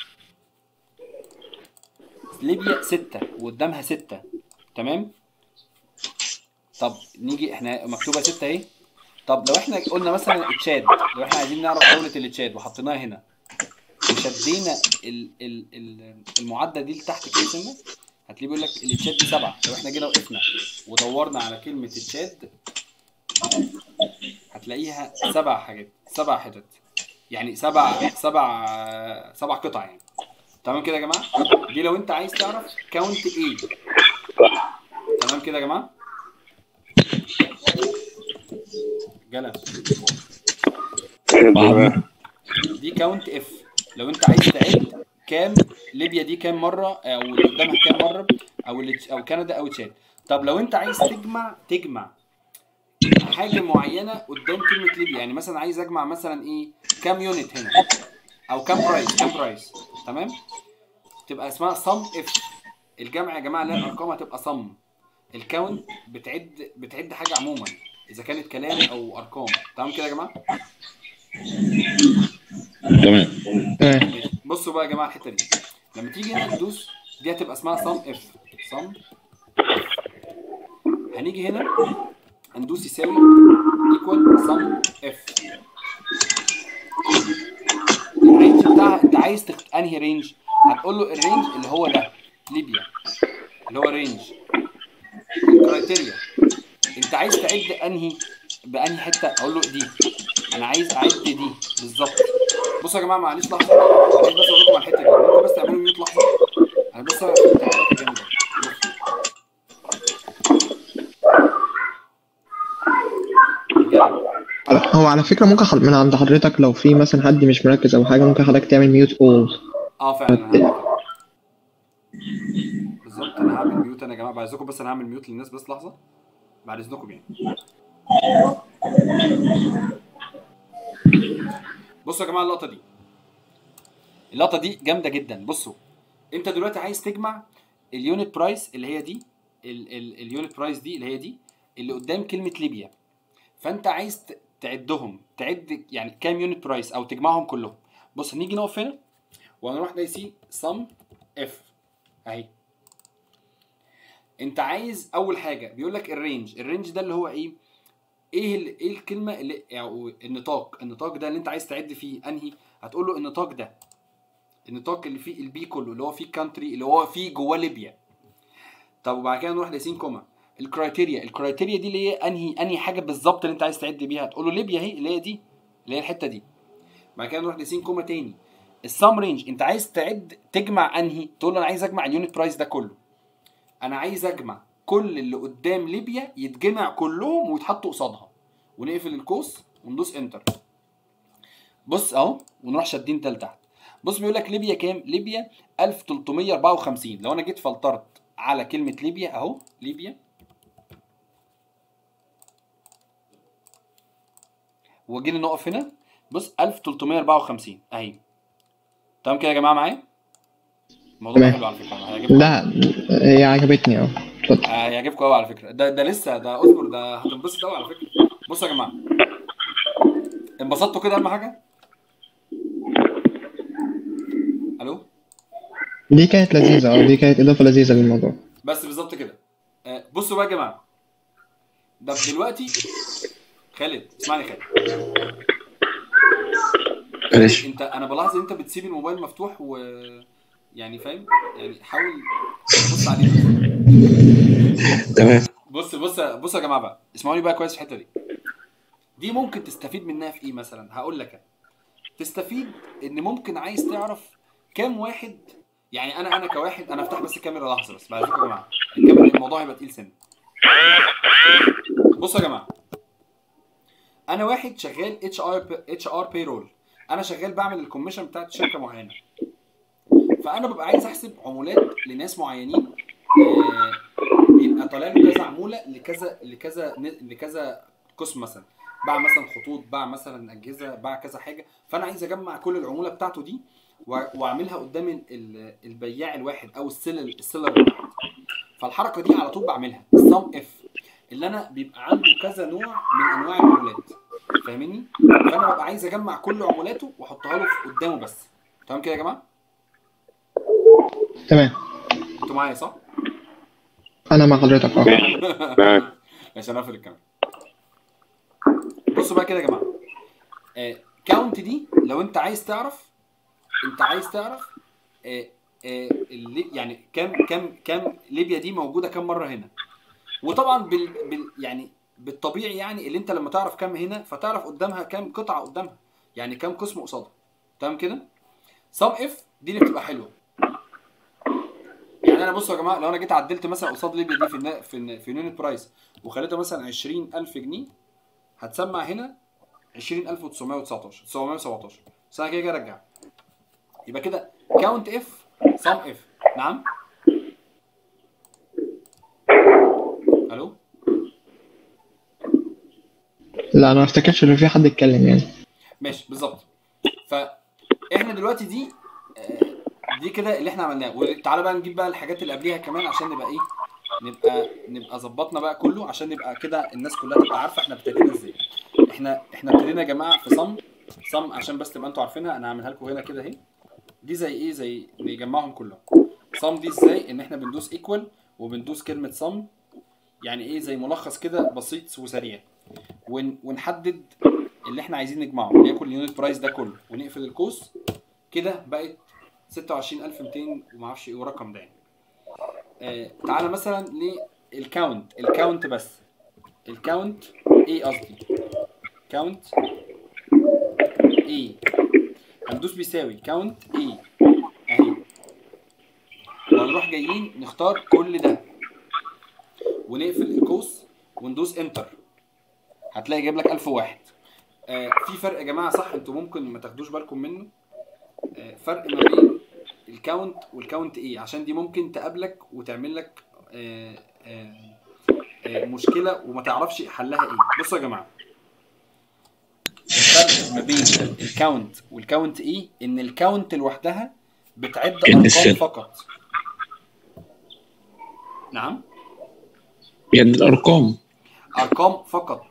ليبيا ستة وقدامها ستة تمام طب نيجي احنا مكتوبة ستة اهي طب لو احنا قلنا مثلا التشاد لو احنا عايزين نعرف دولة التشاد وحطيناها هنا وشدينا ال ال ال المعدة دي لتحت كده سنة هتلاقيه بيقول لك التشاد دي سبعة لو احنا جينا وقفنا ودورنا على كلمة التشاد هتلاقيها سبع حاجات سبع حتت يعني سبع سبع سبع قطع يعني تمام كده يا جماعة دي لو انت عايز تعرف كاونت ايه تمام كده يا جماعة جلس تمام دي كاونت اف لو انت عايز تعد كام ليبيا دي كام مره او اللي قدامها كام مره او اللي او كندا او تشاد طب لو انت عايز تجمع تجمع حاجه معينه قدام كلمه ليبيا يعني مثلا عايز اجمع مثلا ايه كام يونت هنا او كام برايس كام برايس تمام تبقى اسمها صم اف الجمع يا جماعه اللي هي الارقام هتبقى صم الكاونت بتعد بتعد حاجه عموما اذا كانت كلام او ارقام تمام كده يا جماعه تمام تمام بصوا بقى يا جماعه الحته دي لما تيجي هنا تدوس دي هتبقى اسمها صم اف صم هنيجي هنا هندوس يساوي ايكوال صم اف الرينج بتاعها انت عايز تخت... انهي رينج هتقول له الرينج اللي هو ده ليبيا اللي هو رينج الكرايتيريا انت عايز تعد انهي بانهي حته اقول له دي انا عايز اعد دي بالظبط بصوا يا جماعه معلش لحظه انا عايز بس اقول لكم على الحته دي ممكن بس تعملوا ميوت لحظه انا بس أنا في تعليقات جامده هو على فكرة ممكن حض- من عند حضرتك لو في مثلا حد مش مركز أو حاجة ممكن حضرتك تعمل ميوت أول اه فعلا انا هعمل كده. بالظبط انا هعمل ميوت انا يا جماعه بعد اذنكم بس انا هعمل ميوت للناس بس لحظه بعد اذنكم يعني بصوا يا جماعه اللقطه دي اللقطه دي جامده جدا بصوا انت دلوقتي عايز تجمع اليونت برايس اللي هي دي ال- ال- اليونت برايس دي اللي هي دي اللي قدام كلمه ليبيا فانت عايز ت- تعدهم تعد يعني كام يونت برايس او تجمعهم كلهم بص نيجي نقف هنا وهنروح دايسين سم اف اهي انت عايز اول حاجه بيقول لك الرينج الرينج ده اللي هو ايه ايه ال- ايه الكلمه اللي او النطاق النطاق ده اللي انت عايز تعد فيه انهي هتقول له النطاق ده النطاق اللي فيه البي كله اللي هو فيه كانتري اللي هو فيه جواه ليبيا طب وبعد كده نروح لسين كوما الكرايتيريا الكرايتيريا دي اللي هي انهي انهي حاجه بالظبط اللي انت عايز تعد بيها تقول له ليبيا اهي اللي هي دي اللي هي الحته دي بعد كده نروح لسين كوما تاني السام رينج انت عايز تعد تجمع انهي تقول له انا عايز اجمع اليونت برايس ده كله انا عايز اجمع كل اللي قدام ليبيا يتجمع كلهم ويتحطوا قصادها ونقفل القوس وندوس انتر بص اهو ونروح شادين ده لتحت بص بيقول لك ليبيا كام ليبيا 1354 لو انا جيت فلترت على كلمه ليبيا اهو ليبيا وجينا نقف هنا بص 1354 اهي تمام كده يا جماعه معايا الموضوع تمام. حلو على فكره هيعجبكم لا هي عجبتني اه اتفضل آه، هيعجبكم قوي على فكره ده ده لسه ده اصبر ده هتنبسط قوي على فكره بصوا يا جماعه انبسطتوا كده اهم حاجه الو دي كانت لذيذة اه دي كانت إضافة لذيذة للموضوع بس بالظبط كده آه، بصوا بقى يا جماعه ده دلوقتي خالد اسمعني خالد ماشي انت انا بلاحظ ان انت بتسيب الموبايل مفتوح و يعني فاهم يعني حاول تبص عليه تمام بص بص بص يا جماعه بقى اسمعوني بقى كويس في الحته دي دي ممكن تستفيد منها في ايه مثلا هقول لك أنا. تستفيد ان ممكن عايز تعرف كام واحد يعني انا انا كواحد انا افتح بس الكاميرا لحظه بس بعد كده يا جماعه الكاميرا الموضوع هيبقى تقيل سنه بصوا يا جماعه انا واحد شغال اتش ار اتش ار بيرول انا شغال بعمل الكوميشن بتاعت شركه معينه فانا ببقى عايز احسب عمولات لناس معينين آه، بيبقى طالع له كذا عموله لكذا لكذا لكذا قسم مثلا باع مثلا خطوط باع مثلا اجهزه باع كذا حاجه فانا عايز اجمع كل العموله بتاعته دي و- واعملها قدام ال- ال- البياع الواحد او السيلر السيلر الواحد فالحركه دي على طول بعملها السم اف اللي انا بيبقى عنده كذا نوع من انواع العمولات فاهمني فانا ببقى عايز اجمع كل عمولاته واحطها له في قدامه بس تمام كده يا جماعه تمام انتوا معايا صح أنا مع حضرتك اه ماشي معاك ماشي انا اقفل الكاميرا بصوا بقى كده يا جماعه آه كاونت دي لو انت عايز تعرف انت عايز تعرف آه آه اللي يعني كام كام كام ليبيا دي موجوده كام مره هنا وطبعا بال, بال يعني بالطبيعي يعني اللي انت لما تعرف كام هنا فتعرف قدامها كام قطعه قدامها يعني كام قسم قصادها تمام كده سم اف دي اللي بتبقى حلوه يعني انا بصوا يا جماعه لو انا جيت عدلت مثلا قصاد ليبيا دي في النا... في النا... في اليونت برايس وخليتها مثلا 20000 جنيه هتسمع هنا 20919 917 بس انا كده كده ارجع يبقى كده كاونت اف سم اف نعم الو لا أنا ما افتكرش إن في حد اتكلم يعني ماشي بالظبط فاحنا دلوقتي دي آه، دي كده اللي احنا عملناه وتعالى بقى نجيب بقى الحاجات اللي قبليها كمان عشان نبقى ايه نبقى نبقى ظبطنا بقى كله عشان نبقى كده الناس كلها تبقى عارفه احنا ابتدينا ازاي احنا احنا ابتدينا يا جماعه في صم صم عشان بس تبقى انتوا عارفينها انا هعملها لكم هنا كده اهي دي زي ايه زي نجمعهم كلهم صم دي ازاي ان احنا بندوس ايكوال وبندوس كلمه صم يعني ايه زي ملخص كده بسيط وسريع ون ونحدد اللي احنا عايزين نجمعه وليكن اليونت برايس ده كله ونقفل القوس كده بقت 26200 وما اعرفش ايه ورقم ده يعني آه تعالى مثلا للكاونت الكاونت بس الكاونت ايه قصدي كاونت ايه هندوس بيساوي كاونت ايه اهي وهنروح جايين نختار كل ده ونقفل القوس وندوس انتر هتلاقي جايب لك 1001 آه في فرق يا جماعه صح انتوا ممكن ما تاخدوش بالكم منه آه فرق ما بين الكاونت والكاونت ايه عشان دي ممكن تقابلك وتعمل لك آه آه آه مشكله وما تعرفش حلها ايه بصوا يا جماعه الفرق ما بين الكاونت والكاونت ايه ان الكاونت لوحدها بتعد ارقام السن. فقط نعم يعني الارقام ارقام فقط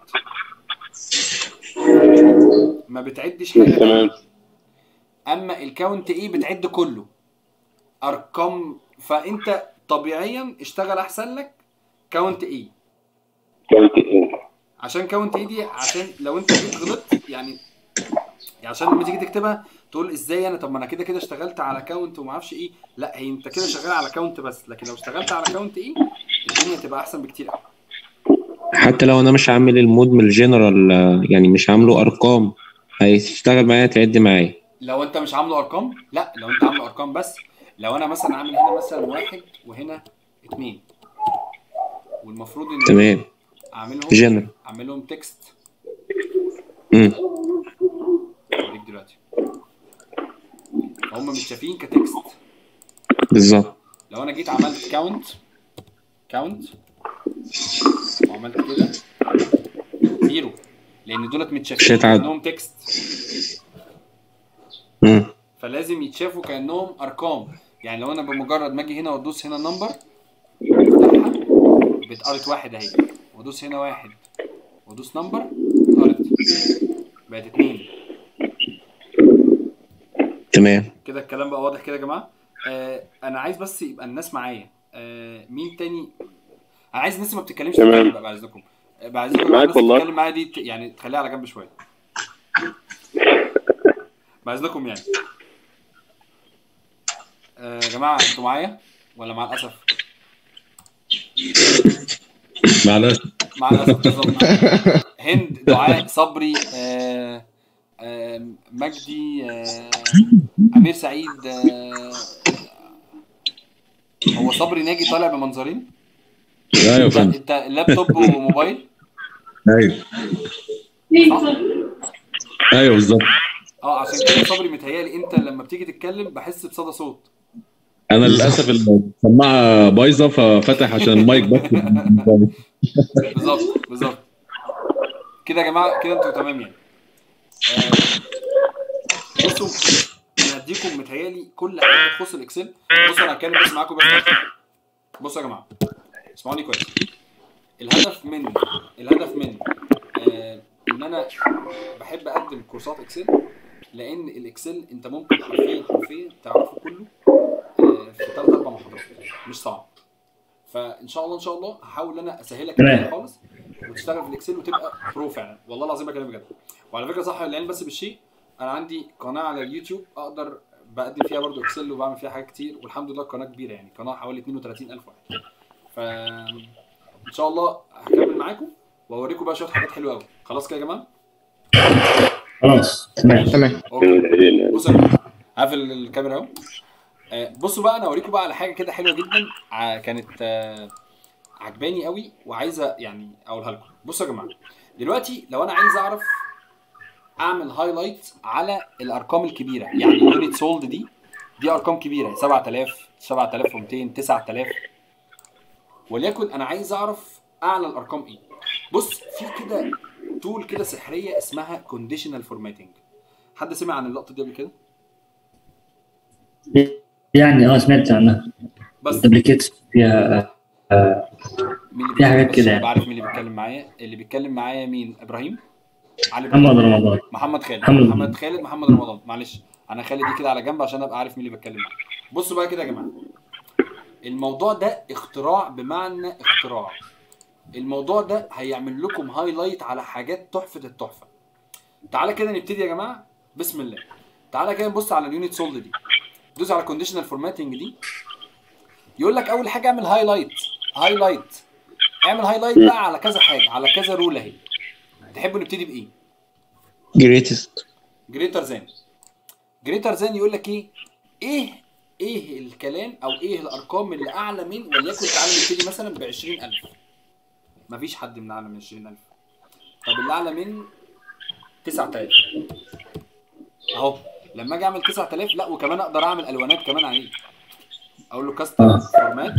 ما بتعدش حاجه تمام تانية. اما الكاونت ايه بتعد كله ارقام فانت طبيعيا اشتغل احسن لك كاونت ايه كانت ايه عشان كاونت ايه دي عشان لو انت جيت غلطت يعني يعني عشان لما تيجي تكتبها تقول ازاي انا طب ما انا كده كده اشتغلت على اكونت وما اعرفش ايه لا هي انت كده شغال على اكونت بس لكن لو اشتغلت على اكونت ايه الدنيا تبقى احسن بكتير قوي حتى لو انا مش عامل المود من الجنرال آه، يعني مش عامله ارقام هيشتغل معايا تعد معايا لو انت مش عامله ارقام لا لو انت عامله ارقام بس لو انا مثلا عامل هنا مثلا واحد وهنا اتنين والمفروض ان تمام اعملهم جنرال اعملهم تكست امم اوريك دلوقتي هم متشافين كتكست بالظبط لو انا جيت عملت كاونت كاونت وعملت كده زيرو لان دولت مش متشافين هيتعد. كانهم تكست امم فلازم يتشافوا كانهم ارقام يعني لو انا بمجرد ما اجي هنا وادوس هنا نمبر بتقرت واحد اهي وادوس هنا واحد وادوس نمبر اتقرت بقت اتنين تمام كده الكلام بقى واضح كده يا جماعه آه انا عايز بس يبقى الناس معايا آه مين تاني انا عايز الناس اللي ما بتتكلمش تمام. تتكلم بقى بعد اذنكم آه، بعد اذنكم معاك الناس اللي والله. بتتكلم معايا دي ت- يعني تخليها على جنب شويه بعد اذنكم يعني آه، يا جماعه انتوا معايا ولا مع الاسف؟ مع الاسف مع الاسف بالظبط هند دعاء صبري آه، آه، مجدي آه، امير سعيد آه، هو صبري ناجي طالع بمنظرين ايوه يا انت فندم انت لابتوب وموبايل ايوه صح؟ ايوه بالظبط اه عشان كده صبري متهيألي انت لما بتيجي تتكلم بحس بصدى صوت انا للاسف السماعه بايظه ففتح عشان المايك بس بالظبط بالظبط كده يا جماعه كده انتوا تمام يعني آه، بصوا انا هديكم متهيألي كل حاجه تخص الاكسل بصوا انا هتكلم بس معاكم بس بصوا يا جماعه اسمعوني كويس الهدف من الهدف من آه ان انا بحب اقدم كورسات اكسل لان الاكسل انت ممكن حرفيا حرفيا تعرفه كله آه في ثلاث اربع محاضرات مش صعب فان شاء الله ان شاء الله هحاول ان انا اسهلك تمام. الدنيا خالص وتشتغل في الاكسل وتبقى برو فعلا والله العظيم بكلمك بجد وعلى فكره صح العلم بس بالشيء انا عندي قناه على اليوتيوب اقدر بقدم فيها برضو اكسل وبعمل فيها حاجات كتير والحمد لله قناه كبيره يعني قناه حوالي 32000 واحد ف ان شاء الله هكمل معاكم واوريكم بقى شويه حاجات حلوه قوي خلاص كده يا جماعه خلاص تمام تمام اوكي بصوا يا جماعة، هقفل الكاميرا اهو آه، بصوا بقى انا اوريكم بقى على حاجه كده حلوه جدا ع- كانت آه، عجباني قوي وعايزه يعني اقولها لكم بصوا يا جماعه دلوقتي لو انا عايز اعرف اعمل هايلايت على الارقام الكبيره يعني اليونت سولد دي دي ارقام كبيره 7000 7200 9000 وليكن انا عايز اعرف اعلى الارقام ايه بص في كده تول كده سحريه اسمها كونديشنال فورماتنج حد سمع عن اللقطه دي قبل كده يعني اه سمعت عنها بس دبليكيتس فيها آه، مين اللي في حاجات بس كده عشان يعني. أبقى عارف مين اللي بيتكلم معايا اللي بيتكلم معايا مين ابراهيم علي إبراهيم. محمد رمضان محمد خالد محمد رمضان. محمد خالد محمد رمضان معلش انا خالد دي كده على جنب عشان ابقى عارف مين اللي بتكلم معاه بصوا بقى كده يا جماعه الموضوع ده اختراع بمعنى اختراع الموضوع ده هيعمل لكم هايلايت على حاجات تحفه التحفه تعالى كده نبتدي يا جماعه بسم الله تعالى كده نبص على اليونت سولد دي دوس على كونديشنال فورماتنج دي يقول لك اول حاجه اعمل هايلايت هايلايت اعمل هايلايت بقى على كذا حاجه على كذا رول اهي تحبوا نبتدي بايه جريتست جريتر ذان جريتر ذان يقول لك ايه ايه ايه الكلام او ايه الارقام اللي اعلى من وليكن تعالى نبتدي مثلا ب 20000 مفيش حد من اعلى من 20000 طب اللي اعلى من 9000 اهو لما اجي اعمل 9000 لا وكمان اقدر اعمل الوانات كمان عليه اقول له كاستم فورمات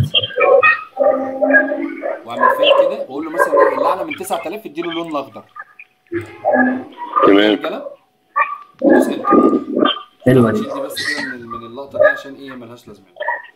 واعمل فيل كده واقول له مثلا إيه اللي اعلى من 9000 اديله اللون الاخضر تمام رجاله دوس انتر حلوه دي نشيل دي بس كده من من اللقطه دي عشان ايه ملهاش لازمه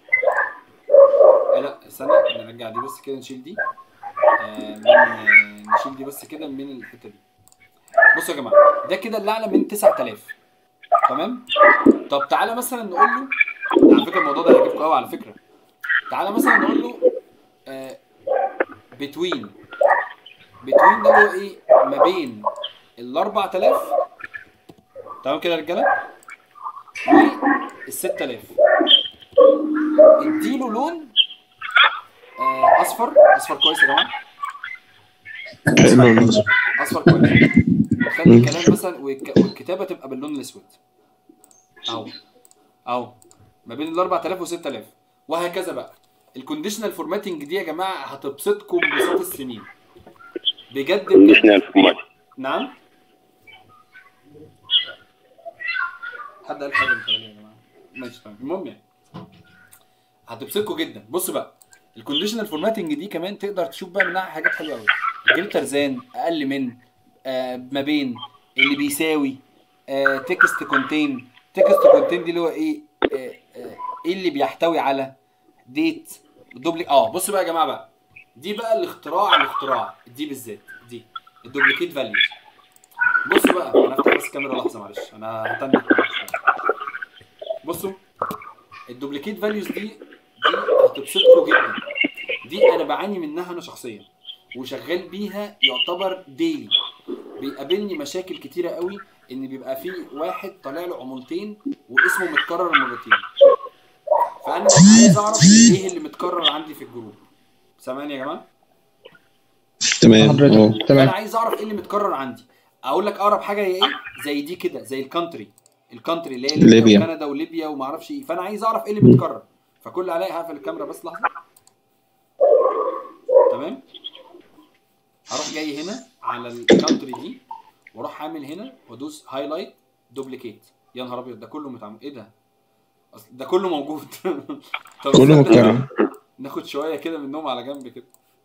آه لا استنى نرجع دي بس كده نشيل دي آه من آه نشيل دي بس كده من الحته دي بصوا يا جماعه ده كده اللي اعلى من 9000 تمام طب تعالى مثلا نقول له على فكره الموضوع ده هيعجبكم قوي على فكره تعالى مثلا نقول له آه بتوين بتوين ده اللي هو ايه ما بين ال 4000 تمام كده يا رجاله ال 6000 اديله لون آه، اصفر اصفر كويس يا جماعه اصفر كويس خلي الكلام مثلا والك- والكتابه تبقى باللون الاسود اهو اهو ما بين ال 4000 و 6000 وهكذا بقى الكونديشنال فورماتنج دي يا جماعه هتبسطكم بساط السنين بجد بجد كونديشنال فورمات نعم حد قال حاجه متهيألي يا جماعه ماشي تمام المهم يعني هتبسطكم جدا بص بقى الكونديشنال فورماتنج دي كمان تقدر تشوف بقى منها حاجات حلوه قوي جيل ترزان اقل من آه ما بين اللي بيساوي آه تكست كونتين تكست كونتين دي اللي هو ايه آه آه ايه اللي بيحتوي على ديت دوبلي اه بص بقى يا جماعه بقى دي بقى الاختراع الاختراع دي بالذات دي الدوبليكيت فاليوز بص بقى انا هفتح بس الكاميرا لحظه معلش انا هتنك معاك شوية. بصوا الدوبليكيت فاليوز دي دي هتبسطكم جدا دي انا بعاني منها انا شخصيا وشغال بيها يعتبر ديلي بيقابلني مشاكل كتيره قوي ان بيبقى في واحد طالع له عمولتين واسمه متكرر مرتين فانا ببقى عايز اعرف ايه اللي متكرر عندي في الجروب سامعني يا جماعه تمام حضرتك اه انا تمام عايز اعرف ايه اللي متكرر عندي اقول لك اقرب حاجه هي ايه زي دي كده زي الكانتري الكانتري اللي هي ليبيا, ليبيا. وكندا وليبيا وما اعرفش ايه فانا عايز اعرف ايه اللي متكرر فكل عليا هقفل الكاميرا بس لحظه تمام هروح جاي هنا على الكانتري دي واروح عامل هنا وادوس هايلايت دوبليكيت يا نهار ابيض ده كله متعمل ايه ده أصل ده كله موجود طب كله استنى متكرر ناخد شويه كده منهم على جنب كده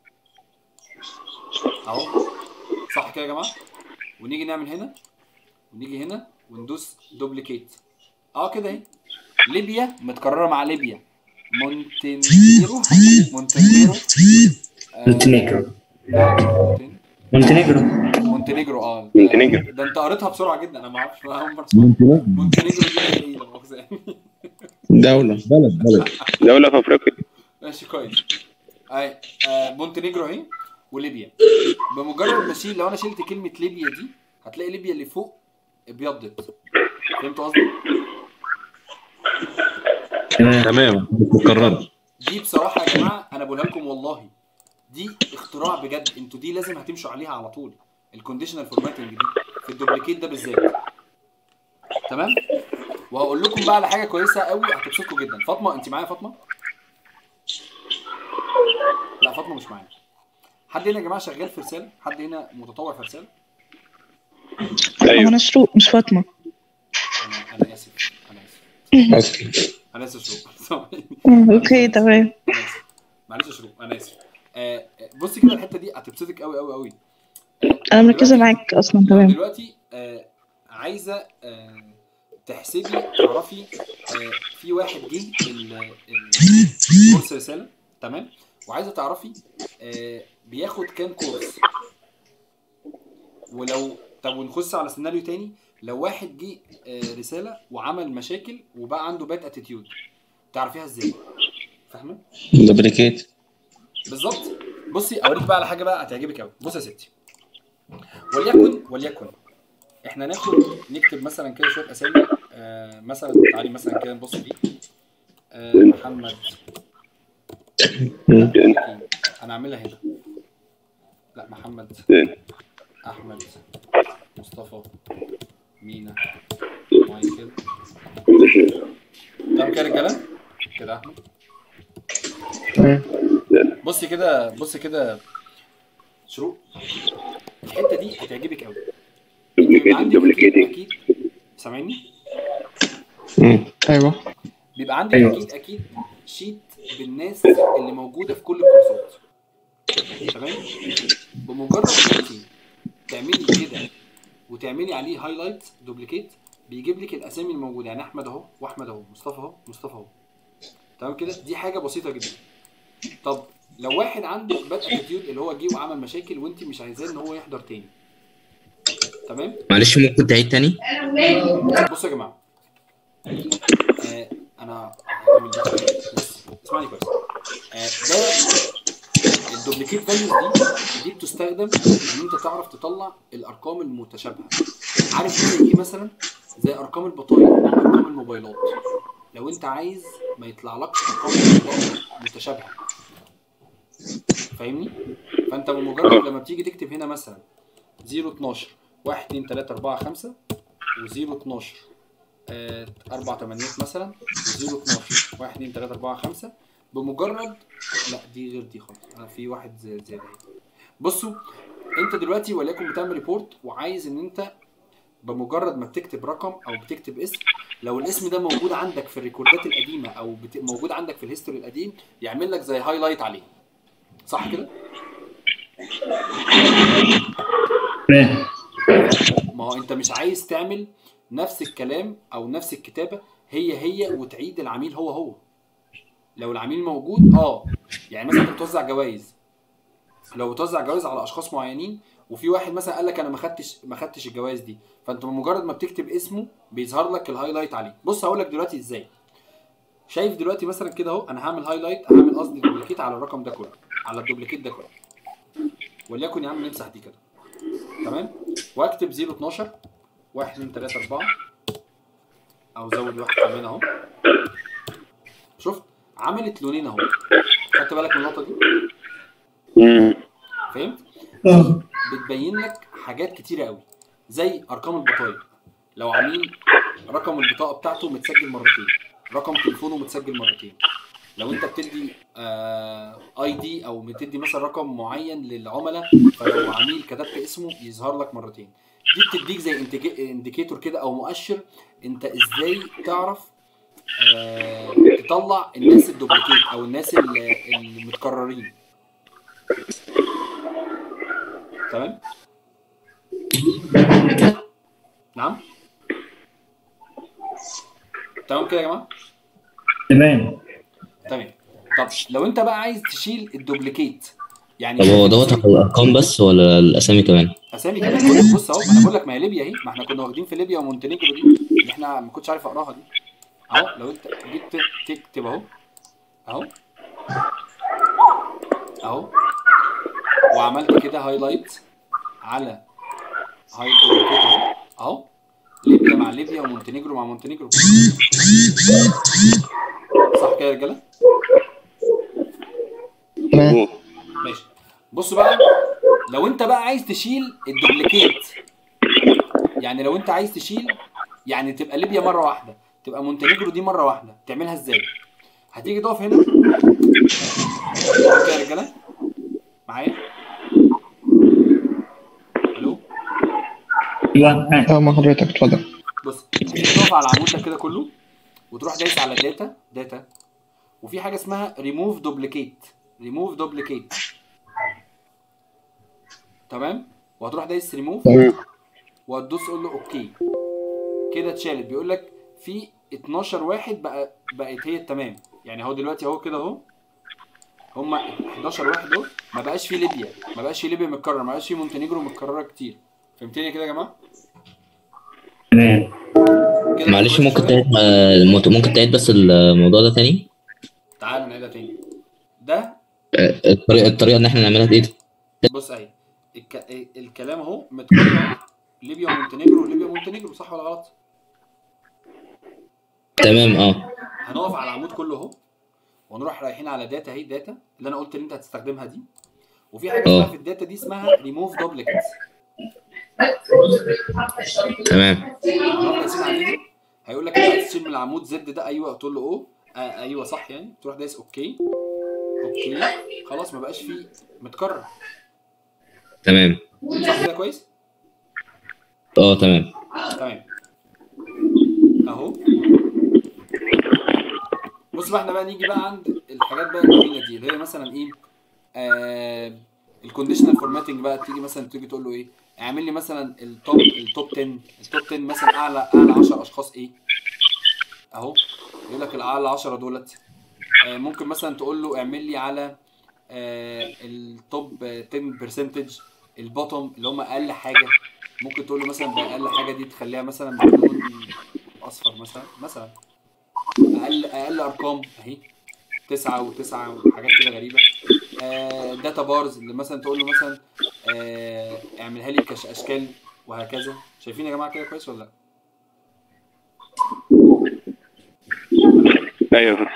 اهو صح كده يا جماعه ونيجي نعمل هنا ونيجي هنا وندوس دوبليكيت اه كده اهي ليبيا متكرره مع ليبيا مونتينيرو مونتينيرو آه، مونتينيجرو مونتين- مونتينيجرو مونتينيجرو اه مونتينيجرو. ده انت قريتها بسرعه جدا انا ما اعرفش ما اول مره اسمعها مونتينيجرو دي ايه لا مؤاخذة يعني. دولة بلد بلد دولة في افريقيا ماشي كويس اي آه مونتينيجرو اهي وليبيا بمجرد ما اشيل لو انا شلت كلمه ليبيا دي هتلاقي ليبيا اللي فوق ابيضت فهمتوا قصدي؟ تمام تمام مكررة دي بصراحه يا جماعه انا بقولها لكم والله دي اختراع بجد انتوا دي لازم هتمشوا عليها على طول الكونديشنال فورماتنج دي في الدوبليكيت ده بالذات تمام وهقول لكم بقى على حاجه كويسه قوي هتبسطكم جدا فاطمه انت معايا فاطمه لا فاطمه مش معايا حد هنا يا جماعه شغال في رساله حد هنا متطوع في رساله هو ايوه انا شروق مش فاطمه انا انا اسف انا اسف اصلي انا اسف شروق سامحيني. آه، اوكي تمام انا اسف معلش يا شروق انا اسف آه، آه، بصي كده الحته دي هتبسطك قوي قوي قوي انا مركزه معاك اصلا تمام دلوقتي آه عايزه آه تحسبي تعرفي آه في واحد جه ال- ال- الكورس رساله تمام وعايزه تعرفي آه بياخد كام كورس ولو طب ونخش على سيناريو تاني لو واحد جه آه رساله وعمل مشاكل وبقى عنده باد اتيتيود تعرفيها ازاي فاهمه دوبليكيت بالظبط بصي اوريك بقى على حاجه بقى هتعجبك قوي بص يا ستي وليكن وليكن احنا ناخد نكتب مثلا كده شويه اسامي آه مثلا تعالي مثلا كده نبص دي آه محمد انا اعملها هنا لا محمد احمد مصطفى مينا مايكل تمام كده يا رجاله كده احمد بصي كده بصي كده شروق الحته دي هتعجبك قوي بيبقى عندك دوبليكيت اكيد اكيد سامعني ايوه بيبقى عندك أيوة. اكيد اكيد شيت بالناس اللي موجوده في كل الكورسات تمام بمجرد ما انت تعملي كده وتعملي عليه هايلايت دوبليكيت بيجيب لك الاسامي الموجوده يعني احمد اهو واحمد اهو مصطفى اهو مصطفى اهو تمام كده دي حاجه بسيطه جدا طب لو واحد عنده باد اتيتيود اللي هو جه وعمل مشاكل وانت مش عايزاه ان هو يحضر تاني تمام معلش ممكن تعيد تاني بصوا يا جماعه آه انا هعمل دي بس اسمعني كويس آه ده الدوبليكيت فاليوز دي دي بتستخدم ان انت تعرف تطلع الارقام المتشابهه عارف زي ايه مثلا زي ارقام البطايق او ارقام الموبايلات لو انت عايز ما يطلعلكش ارقام متشابهه فاهمني فانت بمجرد لما بتيجي تكتب هنا مثلا 0 12 1 2 3 4 5 و0 12 آه، اربع تمانيات مثلا و0 12 1 2 3 4 5 بمجرد لا دي غير دي خالص انا في واحد زي- زياده اهي بصوا انت دلوقتي وليكن بتعمل ريبورت وعايز ان انت بمجرد ما بتكتب رقم او بتكتب اسم لو الاسم ده موجود عندك في الريكوردات القديمه او بت... موجود عندك في الهيستوري القديم يعمل لك زي هايلايت عليه صح كده؟ تمام ما هو انت مش عايز تعمل نفس الكلام او نفس الكتابه هي هي وتعيد العميل هو هو لو العميل موجود اه يعني مثلا انت بتوزع جوائز لو بتوزع جوائز على اشخاص معينين وفي واحد مثلا قال لك انا ما خدتش ما خدتش الجوائز دي فانت بمجرد ما بتكتب اسمه بيظهر لك الهايلايت عليه بص هقول لك دلوقتي ازاي شايف دلوقتي مثلا كده اهو انا هعمل هايلايت هعمل قصدي دوبليكيت على الرقم ده كله على الدوبليكيت ده كله وليكن يا عم نمسح دي كده تمام واكتب 0 12 1 2 3 4 او زود واحد كمان اهو شفت عملت لونين اهو خدت بالك من النقطه دي فهمت اه بتبين لك حاجات كتيره قوي زي ارقام البطايق لو عميل رقم البطاقه بتاعته متسجل مرتين رقم تليفونه متسجل مرتين لو انت بتدي اي دي او بتدي مثلا رقم معين للعملاء فلو عميل كتبت اسمه يظهر لك مرتين دي بتديك زي انديكيتور كده او مؤشر انت ازاي تعرف آه، تطلع الناس الدوبليكيت او الناس ال- المتكررين تمام نعم تمام كده يا جماعه تمام تمام طب لو انت بقى عايز تشيل الدوبليكيت يعني طب هو دوت على الارقام بس ولا الاسامي كمان؟ اسامي كمان كل بص اهو ما انا بقول لك ما هي ليبيا اهي ما احنا كنا واخدين في ليبيا ومونتينيجرو دي اللي احنا ما كنتش عارف اقراها دي اهو لو انت جيت تكتب اهو اهو اهو وعملت كده هايلايت على هاي دوبليكيت اهو اهو ليبيا مع ليبيا ومونتينيجرو مع مونتينيجرو صح كده يا رجاله؟ تمام ماشي بص بقى لو انت بقى عايز تشيل الدوبليكيت يعني لو انت عايز تشيل يعني تبقى ليبيا مره واحده تبقى مونتينيجرو دي مره واحده تعملها ازاي هتيجي تقف هنا اوكي يا رجاله معايا الو ايوه معاك. اه مع حضرتك اتفضل بص هتيجي تقف على العمود ده كده كله وتروح دايس على داتا داتا وفي حاجه اسمها ريموف دوبليكيت ريموف دوبليكيت تمام وهتروح دايس ريموف وهتدوس قول له اوكي كده اتشالت بيقول لك في 12 واحد بقى بقت هي التمام يعني هو دلوقتي اهو كده اهو هما 11 واحد دول ما بقاش في ليبيا ما بقاش في ليبيا متكرر ما بقاش في مونتينيجرو متكرره كتير فهمتني كده يا جماعه تمام كده معلش كويس ممكن شوية؟ تعيد آه، ممكن تعيد بس الموضوع ده تاني؟ تعال نعيدها تاني ده آه، الطريقه الطريقه ان احنا نعملها ايه؟ بص اهي الك... الكلام اهو متكرر ليبيا ومونتينيجرو وليبيا ومونتينيجرو صح ولا غلط؟ تمام اه هنقف على العمود كله اهو ونروح رايحين على داتا اهي داتا اللي انا قلت ان انت هتستخدمها دي وفي حاجه اسمها اه. في الداتا دي اسمها ريموف دوبليكيتس تمام نروح دايسين عليه هيقول لك انت عايز تشيل من العمود زد ده ايوه تقول له او آه ايوه صح يعني تروح دايس اوكي اوكي خلاص ما بقاش فيه متكرر تمام صح كده كويس اه تمام تمام اهو بص بقى احنا بقى نيجي بقى عند الحاجات بقى الجميله دي اللي هي مثلا ايه آه الكونديشنال فورماتنج بقى تيجي مثلا تيجي تقول له ايه اعمل لي مثلا التوب التوب 10 التوب 10 مثلا اعلى اعلى 10 اشخاص ايه اهو يقول لك الاعلى 10 دولت آه ممكن مثلا تقول له اعمل لي على آه التوب 10 برسنتج البوتوم اللي هم اقل حاجه ممكن تقول له مثلا باقل حاجه دي تخليها مثلا بلون اصفر مثلا مثلا اقل اقل ارقام اهي تسعة وتسعة وحاجات كده غريبة آه داتا بارز اللي مثلا تقول له مثلا آه اعملها لي كش اشكال وهكذا شايفين يا جماعة كده كويس ولا لا؟ ايوه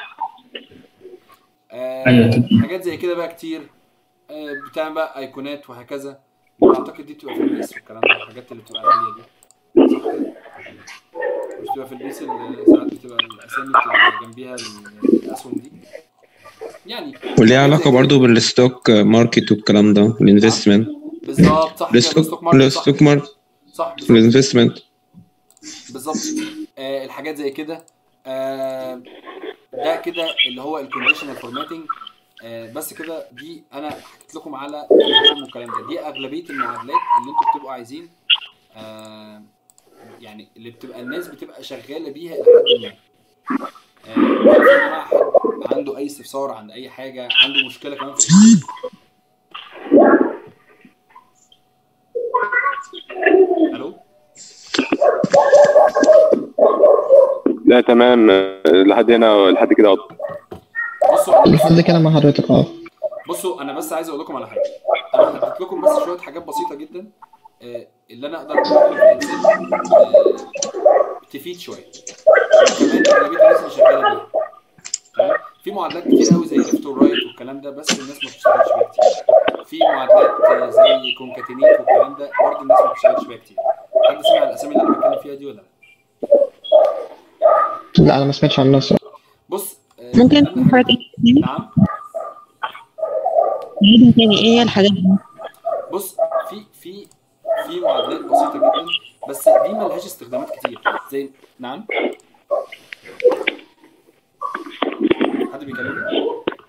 آه أيوة كده. حاجات زي كده بقى كتير آه بتعمل بقى ايقونات وهكذا اعتقد دي بتبقى في البيس والكلام ده الحاجات اللي بتبقى عاليه دي صح كده؟ مش بتبقى في البيس اللي ساعات بتبقى الاسامي بتبقى جنبيها ال- الاسهم دي يعني وليه علاقة برضو بالستوك ماركت والكلام ده الانفستمنت بالظبط صح كده الستوك الستوك ماركت صح الستوك ماركت صح بالظبط الانفستمنت بالظبط آه الحاجات زي كده آه ده كده اللي هو الكونديشنال فورماتنج آه بس كده دي انا حكيت لكم على الهوم والكلام ده دي اغلبيه المعادلات اللي انتوا بتبقوا عايزين آه يعني اللي بتبقى الناس بتبقى شغاله بيها الى حد ما آه لو في يا جماعه حد عنده اي استفسار عن اي حاجه عنده مشكله كمان في الإكسل؟ الو لا تمام آه، لحد هنا لحد كده واضح. بصوا انا بس لحد كده مع حضرتك اه بصوا انا بس عايز اقول لكم على حاجه انا حطيت لكم بس شويه حاجات بسيطه جدا آه، اللي انا اقدر اقول في الاكسل آه، تفيد شويه وكمان اغلبيه الناس اللي شغاله بيها تمام في معادلات كتير قوي زي ليفت ورايت والكلام ده بس الناس ما بتشتغلش بيها كتير في معادلات آه، زي كونكاتينيت والكلام ده برضه الناس ما بتشتغلش بيها كتير حد سمع الاسامي اللي انا بتكلم فيها دي ولا لا لا انا ما سمعتش عنها الصراحه بص آه، ممكن أهم تكون حاجة- حضرتك تاني نعم نعيدها تاني ايه هي الحاجات دي بص في في في معادلات بسيطه جدا بس دي ملهاش استخدامات كتير زي نعم حد بيكلمني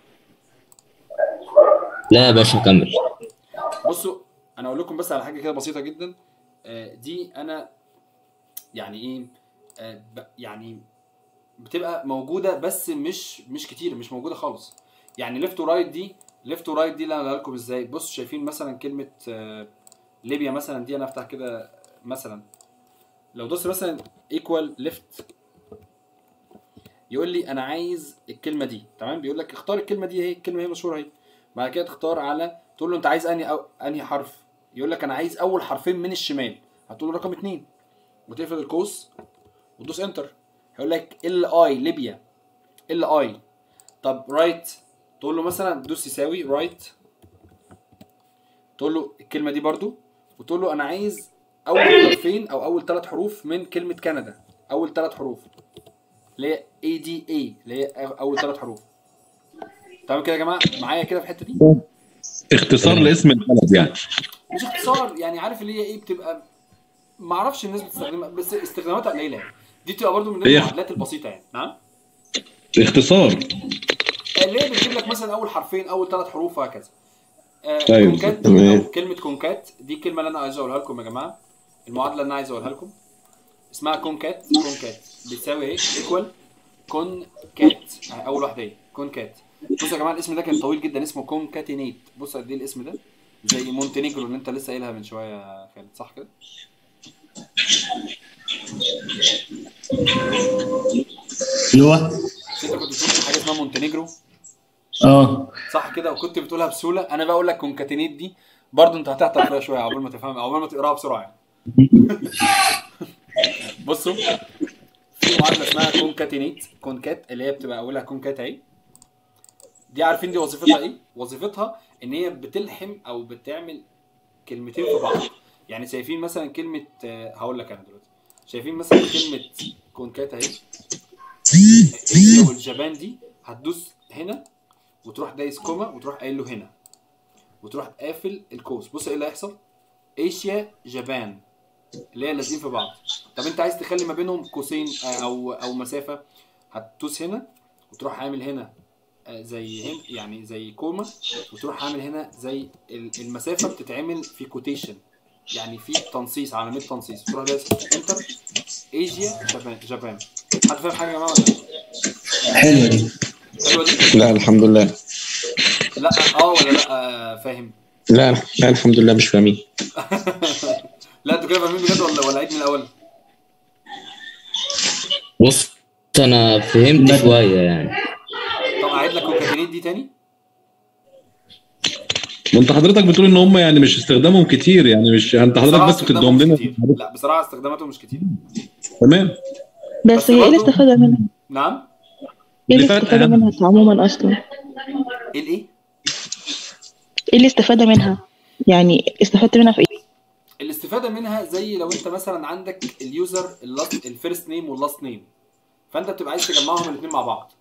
لا يا باشا كمل بصوا انا اقول لكم بس على حاجه كده بسيطه جدا آه، دي انا يعني ايه آه، ب- يعني بتبقى موجوده بس مش مش كتير مش موجوده خالص يعني ليفت ورايت دي ليفت ورايت دي اللي انا لكم ازاي بصوا شايفين مثلا كلمه آه، ليبيا مثلا دي انا افتح كده مثلا لو دوست مثلا ايكوال ليفت يقول لي انا عايز الكلمه دي تمام بيقول لك اختار الكلمه دي اهي الكلمه هي مشهوره اهي بعد كده تختار على تقول له انت عايز انهي أو... انهي حرف يقول لك انا عايز اول حرفين من الشمال هتقول له رقم اتنين وتقفل القوس وتدوس انتر هيقول لك ال اي ليبيا ال اي طب رايت تقول له مثلا دوس يساوي رايت تقول له الكلمه دي برضو وتقول له انا عايز اول حرفين او اول ثلاث حروف من كلمه كندا اول ثلاث حروف اللي هي اي دي اي اللي هي اول ثلاث حروف تمام كده يا جماعه معايا كده في الحته دي اختصار لاسم البلد يعني مش اختصار يعني عارف اللي هي ايه بتبقى ما اعرفش الناس بتستخدمها بس استخداماتها قليله يعني دي بتبقى برضو من ضمن هي- المعادلات البسيطه يعني نعم اختصار اللي هي بتجيب لك مثلا اول حرفين اول ثلاث حروف وهكذا آه أيوة، كونكات دي تمام. أو كلمه كونكات دي الكلمه اللي انا عايز اقولها لكم يا جماعه المعادله اللي انا عايز اقولها لكم اسمها كونكات كونكات بتساوي ايه ايكوال كونكات آه، اول واحده ايه كونكات بصوا يا جماعه الاسم ده كان طويل جدا اسمه كونكاتينيت بص قد ايه الاسم ده زي مونتينيجرو اللي انت لسه قايلها من شويه يا خالد صح كده اللي هو مش انت كنت بتقول حاجه اسمها مونتينيجرو اه صح كده وكنت بتقولها بسهوله انا بقى اقول لك كونكاتينيت دي برضه انت هتعطل فيها شويه عقبال ما تفهم عقبال ما تقراها بسرعه يعني بصوا في معادله اسمها كونكاتينيت كونكات اللي هي بتبقى اولها كونكات اهي دي عارفين دي وظيفتها ايه وظيفتها ان هي بتلحم او بتعمل كلمتين في بعض يعني شايفين مثلا كلمه آه، هقول لك انا دلوقتي شايفين مثلا كلمه كونكات اهي ايشيا والجبان دي هتدوس هنا وتروح دايس كوما وتروح قايل له هنا وتروح قافل القوس بص ايه اللي هيحصل ايشيا جابان اللي هي لازقين في بعض طب انت عايز تخلي ما بينهم قوسين آه، او او مسافه هتدوس هنا وتروح عامل هنا آه، زي هنا يعني زي كوما وتروح عامل هنا زي ال- المسافه بتتعمل في كوتيشن يعني في تنصيص علامات تنصيص تروح دايس انتر ايجيا جابان جابان حد فاهم حاجه يا جماعه ولا لا؟ حلوه دي حلوه دي لا الحمد لله لا اه ولا لا آه، فاهم لا لا الحمد لله مش فاهمين لا انتوا كده فاهمين بجد ولا ولا عيد من الاول بص انا فهمت شويه يعني طب اعيد لك كونكاتينيت دي تاني ما انت حضرتك بتقول ان هم يعني مش استخدامهم كتير يعني مش انت حضرتك بصراحة بس بتديهم استخدامهم لنا مش كتير. لا بصراحه استخداماتهم مش كتير تمام بس هي ايه الاستفادة منها؟ نعم ايه اللي فات الاستفادة اهم منها عموما اصلا ايه الايه ايه الاستفادة منها يعني استفدت منها في ايه الاستفاده منها زي لو انت مثلا عندك اليوزر اللاست الفيرست نيم واللاست نيم فانت بتبقى عايز تجمعهم الاثنين مع بعض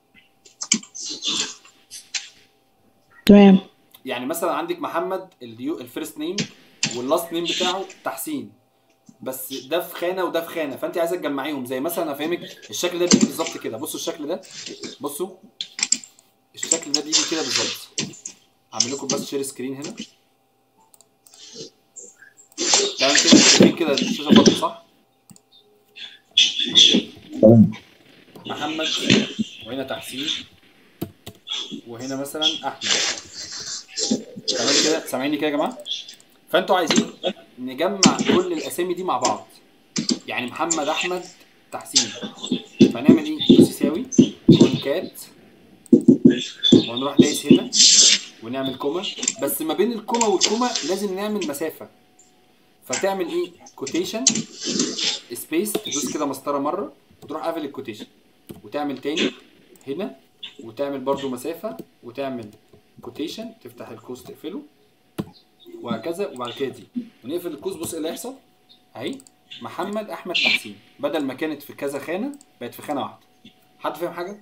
تمام يعني مثلا عندك محمد اليو الفيرست نيم واللاست نيم بتاعه تحسين بس ده في خانه وده في خانه فانت عايزه تجمعيهم زي مثلا افهمك الشكل ده بيجي بالظبط كده بصوا الشكل ده بصوا الشكل ده بيجي كده بالظبط اعمل لكم بس شير سكرين هنا تمام كده شايفين كده الشاشه فاضيه صح؟ محمد وهنا تحسين وهنا مثلا احمد تمام كده سامعيني كده يا جماعه فانتوا عايزين نجمع كل الاسامي دي مع بعض يعني محمد احمد تحسين فنعمل ايه دوس يساوي كونكات ونروح دايس هنا ونعمل كوما بس ما بين الكوما والكوما لازم نعمل مسافه فتعمل ايه كوتيشن سبيس تدوس كده مسطره مره وتروح قافل الكوتيشن وتعمل تاني هنا وتعمل برضو مسافه وتعمل كوتيشن تفتح القوس تقفله وهكذا وبعد كده دي ونقفل القوس بص ايه اللي هيحصل اهي محمد احمد تحسين بدل ما كانت في كذا خانه بقت في خانه واحده حد فاهم حاجه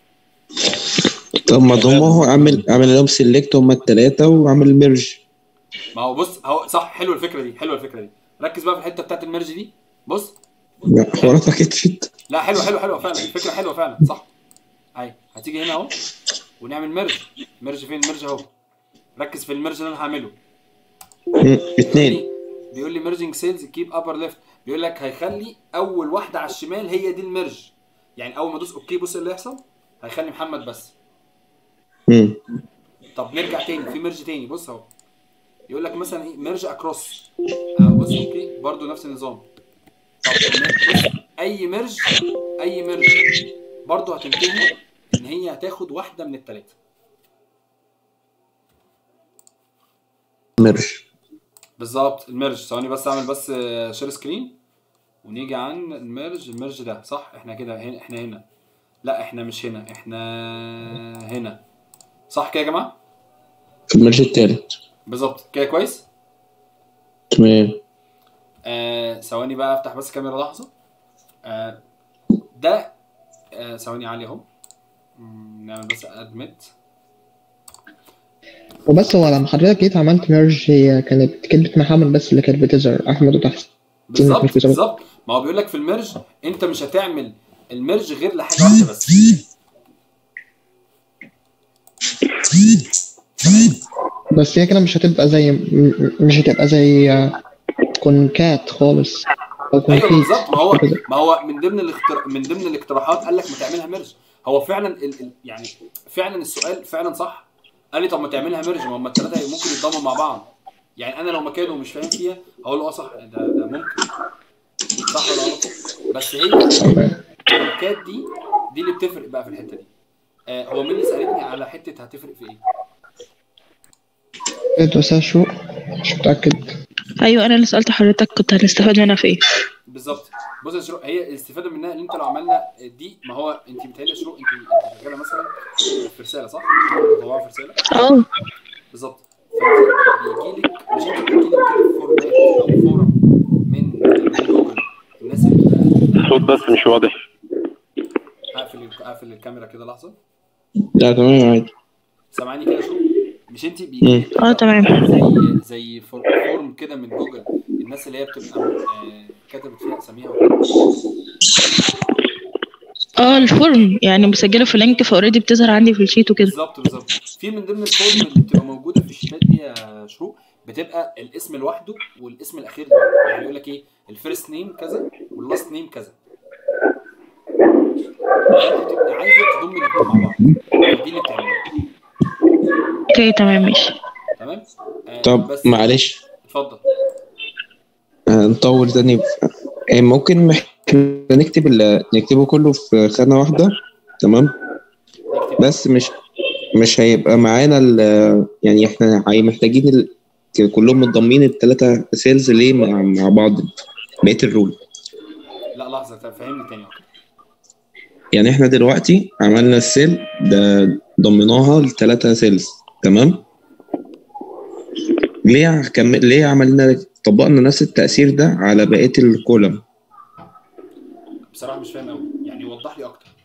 طب ما ضمه اعمل اعمل لهم سيلكت هم الثلاثه واعمل ميرج ما هو بص هو صح حلوه الفكره دي حلوه الفكره دي ركز بقى في الحته بتاعت الميرج دي بص حواراتك اتفت لا حلوه حلوه حلوه فعلا الفكره حلوه فعلا صح اهي هتيجي هنا اهو ونعمل ميرج ميرج فين الميرج اهو ركز في الميرج اللي انا هعمله اثنين بيقول لي ميرجنج سيلز كيب ابر ليفت بيقول لك هيخلي اول واحده على الشمال هي دي الميرج يعني اول ما ادوس اوكي بص اللي هيحصل هيخلي محمد بس طب نرجع تاني في ميرج تاني بص اهو يقول لك مثلا ايه ميرج اكروس اهو بص اوكي برضو نفس النظام طب بص اي ميرج اي ميرج برضو هتنتهي ان هي هتاخد واحده من الثلاثه ميرج بالظبط الميرج ثواني بس اعمل بس شير سكرين ونيجي عن الميرج الميرج ده صح احنا كده هنا احنا هنا لا احنا مش هنا احنا هنا صح كده يا جماعه في الميرج الثالث بالظبط كده كويس تمام آه ثواني بقى افتح بس كاميرا لحظه آه ده آه ثواني عالي اهو مم، نعمل بس ادمت وبس هو لما حضرتك جيت عملت ميرج هي كانت كلمة محمد بس اللي كانت بتظهر أحمد وتحسين مش بالظبط بتظهر بالظبط ما هو بيقول لك في الميرج انت مش هتعمل الميرج غير لحاجه واحده بس بس هي كده مش هتبقى زي م- م- مش هتبقى زي آه، كونكات خالص أو ايوه كونكيت بالظبط ما هو كده. ما هو من ضمن الاختر... من ضمن الاقتراحات قال لك ما تعملها ميرج هو فعلا ال... ال... يعني فعلا السؤال فعلا صح قال لي طب ما تعملها ميرج ما هم الثلاثه ممكن يتضامنوا مع بعض يعني انا لو مكانه ومش فاهم فيها هقول له اه صح ده, ده ممكن صح ولا غلط بس هي الكات دي دي اللي بتفرق بقى في الحته دي آه هو مين اللي سالتني على حته هتفرق في ايه انت بس شو مش متأكد ايوه انا اللي سألت حضرتك كنت هنستفاد منها في ايه بالظبط بص يا شروق هي الاستفاده منها ان انت لو عملنا دي ما هو انت بتهيألي يا شروق انت انت شغاله مثلا في رساله صح؟ مطوعه في رساله اه بالظبط فانت بيجي لك مش انت بيجي لك كده فورمات او فورم من من جوجل الناس اللي بتبقى الصوت بس مش واضح اقفل اقفل الكاميرا كده لحظه لا تمام عادي سامعني كده يا شروق مش انت بيجي لك اه تمام زي زي فور- فورم كده من جوجل الناس اللي هي بتبقى آه، كتبت فيها اساميها وكده. اه الفورم يعني مسجله في لينك فاوريدي بتظهر عندي في الشيت وكده بالظبط بالظبط في من ضمن الفورم اللي بتبقى موجوده في الشتات دي يا شروق بتبقى الاسم لوحده والاسم الاخير لوحده يعني يقول لك ايه الفيرست نيم كذا واللاست نيم كذا فانت بتبقى عايزه تضم الاثنين مع بعض دي اللي بتعملها اوكي تمام ماشي تمام آه طب بس معلش اتفضل آه، نطول تاني في- آه، ممكن احنا نكتب ال- نكتبه كله في خانة واحدة تمام بس مش مش هيبقى معانا ال- يعني احنا هي- محتاجين ال... كلهم متضمين الثلاثة سيلز ليه مع, مع بعض بقية الرول لا لحظه طب فهمني تاني واحده يعني احنا دلوقتي عملنا السيل ده ضمناها لثلاثة سيلز تمام ليه كمل ليه عملنا طبقنا نفس التأثير ده على بقية الكولم بصراحه مش فاهم قوي يعني وضح لي اكتر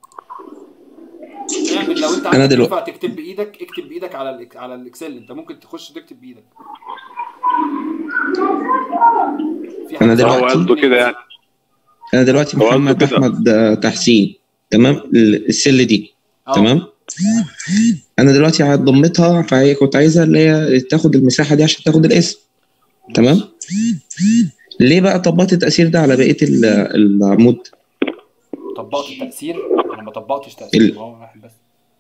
اعمل لو انت أنا عندك دلوقتي- ينفع تكتب بايدك اكتب بايدك على الإك- على الاكسل انت ممكن تخش تكتب بايدك في أنا حاجة دلوقتي- اسمها هو قصده كده يعني انا دلوقتي هو قصده محمد كده. احمد آه، تحسين تمام ال- السل دي اه. تمام انا دلوقتي ضمتها فهي كنت عايزها اللي هي تاخد المساحه دي عشان تاخد الاسم تمام ليه بقى طبقت التاثير ده على بقيه ال- العمود طبقت التاثير انا ما طبقتش تاثير ال- ما هو واحد بس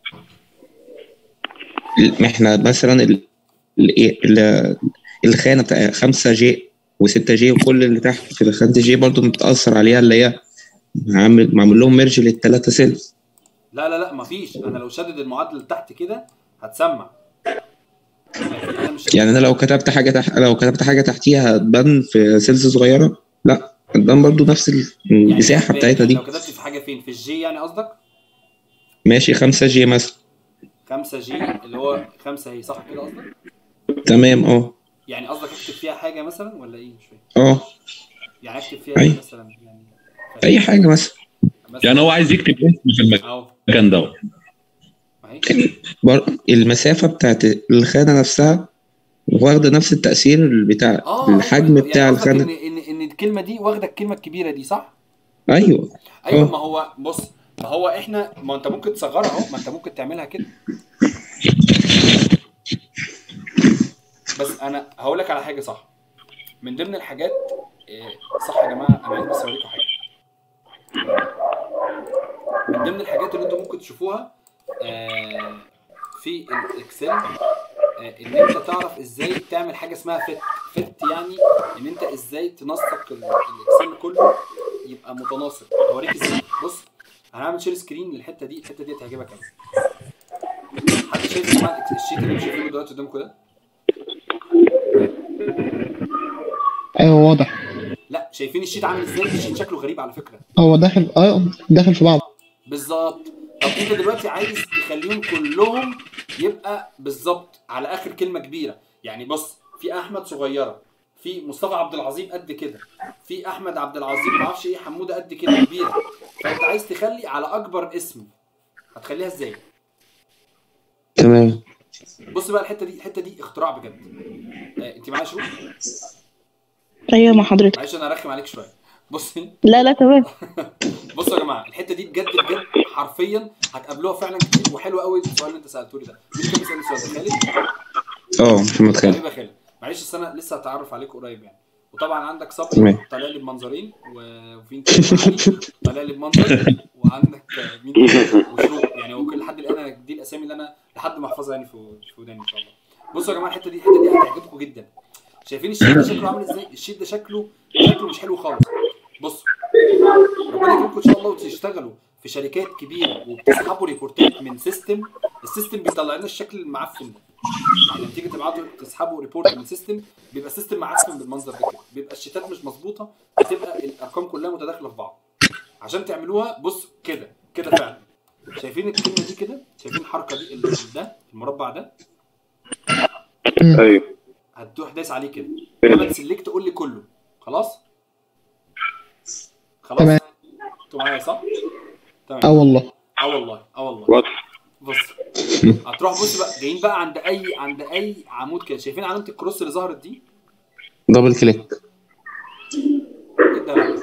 ما احنا مثلا ال... ال... ال... الخانه بتاع 5 جي و6 جي وكل اللي تحت في الخانه جي برضو متاثر عليها اللي هي عامل معمول لهم ميرج للثلاثه سيلز لا لا لا مفيش انا لو شدد المعادله لتحت كده هتسمع انا مش يعني انا لو كتبت حاجه تحت لو كتبت حاجه تحتيها هتبان في سيلز صغيره لا هتبان برضو نفس المساحه يعني بتاعتها دي لو كتبت في حاجه فين في الجي يعني قصدك ماشي 5 جي مثلا 5 جي اللي هو 5 هي صح كده قصدك تمام اه يعني قصدك اكتب فيها حاجه مثلا ولا ايه مش فاهم اه يعني اكتب فيها أي. ايه مثلا يعني اي حاجه مثلا مثلا يعني هو عايز يكتب اسم في اهو المكان ده ما هي بر... المسافه بتاعت الخانه نفسها واخده نفس التاثير بتاع اه الحجم أيوة. بتاع يعني قصدك ان الخانه ان ان الكلمه دي واخده الكلمه الكبيره دي صح ايوه ايوه آه. ما هو بص ما هو احنا ما انت ممكن تصغرها اهو ما انت ممكن تعملها كده بس انا هقول لك على حاجه صح من ضمن الحاجات إيه، صح يا جماعه انا عايز بس اوريكم حاجه من ضمن الحاجات اللي انتم ممكن تشوفوها آه، في الاكسل آه، ان انت تعرف ازاي تعمل حاجه اسمها فت فت يعني ان انت ازاي تنسق ال- الاكسل كله يبقى متناسق هوريك ازاي بص انا هعمل شير سكرين للحته دي الحته دي هتعجبك قوي حد شايف يا جماعه الشيت اللي انتوا شايفينه دلوقتي قدامكم ده ايوه واضح لا شايفين الشيت عامل ازاي الشيت شكله غريب على فكره هو داخل اه داخل في بعض بالظبط طب انت دلوقتي عايز تخليهم كلهم يبقى بالظبط على اخر كلمه كبيره يعني بص في احمد صغيره في مصطفى عبد العظيم قد كده في احمد عبد العظيم ما اعرفش ايه حموده قد كده كبيره فانت عايز تخلي على اكبر اسم هتخليها ازاي تمام بص بقى الحته دي الحته دي اختراع بجد آه انت معايا شو ايوه مع حضرتك معلش انا ارخم عليك شويه بصي لا لا تمام بصوا يا جماعه الحته دي بجد بجد حرفيا هتقابلوها فعلا كتير وحلو قوي السؤال اللي انت سالته لي ده مين كان بيسال السؤال ده خالد اه محمد خالد حبيبي يا خالد معلش أصل انا لسه هتعرف عليك قريب يعني وطبعا عندك صبري تمام. طالع لي بمنظرين و- وفي انت علي طالع لي بمنظر وعندك مين تاني؟ وشروق يعني هو كل لحد الان أنا دي الاسامي اللي انا لحد ما احفظها يعني في في وداني ان شاء الله بصوا يا جماعه الحته دي الحته دي هتعجبكم جدا شايفين الشيت ده شكله عامل ازاي الشيت ده شكله شكله مش حلو خالص بصوا ربنا يكرمكم ان شاء الله وتشتغلوا في شركات كبيره وبتسحبوا ريبورتات من سيستم السيستم بيطلع لنا الشكل المعفن ده يعني لما تيجي تبعتوا تسحبوا ريبورت من سيستم بيبقى السيستم معفن بالمنظر ده كده بيبقى الشيتات مش مظبوطه بتبقى الارقام كلها متداخله في بعض عشان تعملوها بص كده كده فعلا شايفين الكلمه دي كده شايفين الحركه دي ال- ده المربع ده ايوه هتروح دايس عليه كده لما تسلكت قول لي كله خلاص خلاص تمام. انتوا معايا صح تمام اه والله اه والله اه والله واضح بص هتروح بص بقى جايين بقى عند اي عند اي عمود كده شايفين علامه الكروس اللي ظهرت دي دبل كليك ايه ده لا.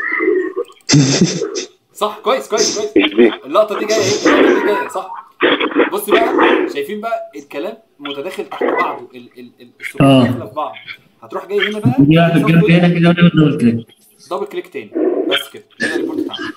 صح كويس كويس كويس مش دي اللقطه دي جايه اهي اللقطه دي جايه صح بص بقى شايفين بقى الكلام متداخل تحت بعضه ال ال ال السطور آه. داخله في بعض هتروح جاي هنا بقى دي واحد الجنب هنا كده ونعمل دبل كليك دبل كليك تاني بس كده كده الريبورت اتعمل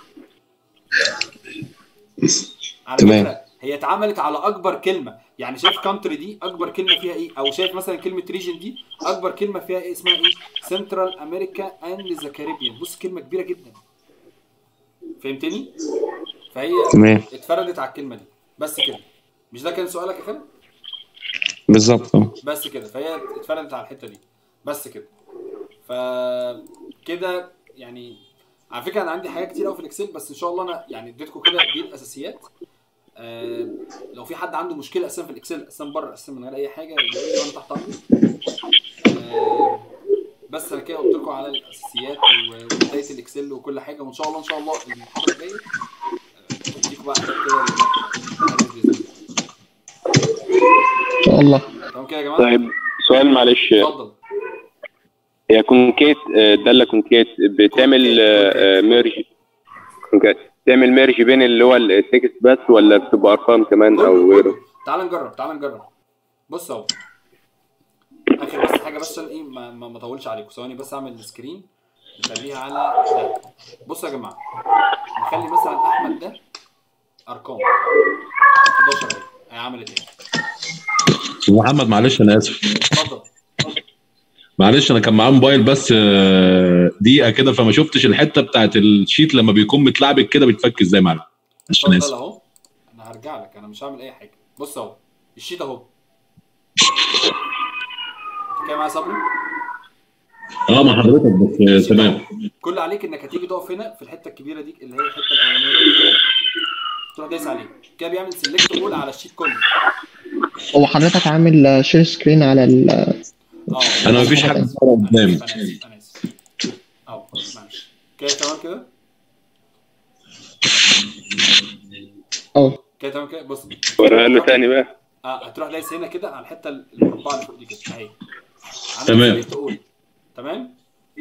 على تمام. فكره هي اتعملت على اكبر كلمه يعني شايف كانتري دي اكبر كلمه فيها ايه او شايف مثلا كلمه ريجن دي اكبر كلمه فيها ايه اسمها ايه سنترال امريكا اند ذا كاريبيان بص كلمه كبيره جدا فهمتني فهي تمام اتفردت على الكلمه دي بس كده مش ده كان سؤالك يا خالد بالظبط اه بس كده فهي اتفردت على الحته دي بس كده فكده يعني على فكره انا عندي حاجات كتير قوي في الاكسل بس ان شاء الله انا يعني اديتكم كده دي الاساسيات آه لو في حد عنده مشكله اساسا في الاكسل اساسا بره اساسا من غير اي حاجه يقول لي وانا تحت امره آه بس انا كده قلت لكم على الاساسيات و- وبدايه الاكسل وكل حاجه وان شاء الله ان شاء الله المحاضره الجايه آه، اديكم بقى حاجات كده للتعرف بإذن الله. ان شاء الله تمام كده يا جماعه طيب سؤال معلش اتفضل هي كونكيت آه، دالة كونكيت بتعمل آه، آه، ميرج كونكيت تعمل ميرج بين اللي هو التكست بس ولا بتبقى ارقام كمان او غيره تعال نجرب تعال نجرب بص اهو اخر بس حاجه بس عشان ايه ما, ما, ما اطولش عليكم ثواني بس اعمل السكرين نخليها على ده بصوا يا جماعه نخلي مثلا احمد ده ارقام 11 اهي هي عملت ايه محمد معلش انا اسف اتفضل معلش انا كان معايا موبايل بس آه، دقيقه كده فما شفتش الحته بتاعت الشيت لما بيكون متلعبك كده بيتفك ازاي معلش انا اتفضل اسف اهو انا هرجع لك انا مش هعمل اي حاجه بص اهو الشيت اهو كده معايا صبري اه مع حضرتك بس آه، تمام كل اللي عليك انك هتيجي تقف هنا في الحته الكبيره دي اللي هي الحته الاولانيه دي تروح دايس عليه كده بيعمل سيلكت اول على الشيت كله هو حضرتك عامل شير سكرين على ال اه انا مفيش حاجه ظاهره قدامي انا اسف انا اسف اه معلش كده تمام كده اه كده تمام كده بص وريها له تاني بقى اه هتروح دايس هنا كده على الحته المربعه اللي فوق دي كده اهي عندك تمام. select all. تمام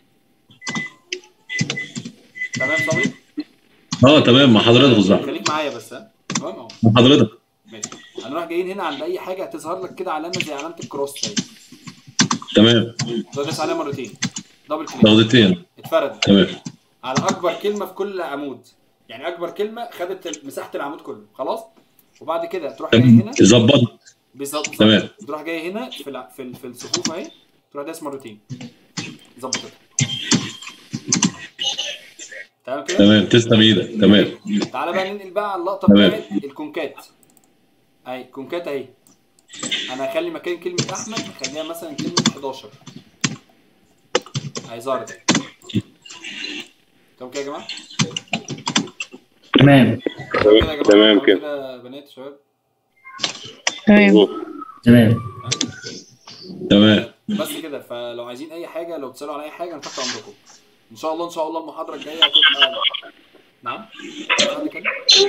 تمام صبري اه تمام مع حضرتك بالظبط خليك معايا بس ها تمام اهو مع حضرتك ماشي هنروح جايين هنا عند اي حاجه هتظهر لك كده علامه زي علامه الكروس اهي تمام تروح دايس عليها مرتين دبل كليك ضغطتين اتفرد تمام على اكبر كلمه في كل عمود يعني اكبر كلمه خدت ال- مساحه العمود كله خلاص وبعد كده تروح جاي هنا تمام ظبط بالظبط تمام. تروح جاي هنا في الع... في, ال... في الصفوف اهي تروح دايس مرتين ظبطت تمام كده تمام تسلم ايدك تمام تعالى بقى ننقل بقى على اللقطه تمام. بتاعت الكونكات اهي كونكات اهي انا هخلي مكان كلمه احمد اخليها مثلا كلمه 11 اهي ظهرت تمام كده يا جماعه تمام كده يا جماعه تمام تمام كده. كده بنات شباب تمام تمام تمام بس كده فلو عايزين اي حاجه لو تسالوا على اي حاجه انا تحت امركم ان شاء الله ان شاء الله المحاضره الجايه هتبقى نعم حد كده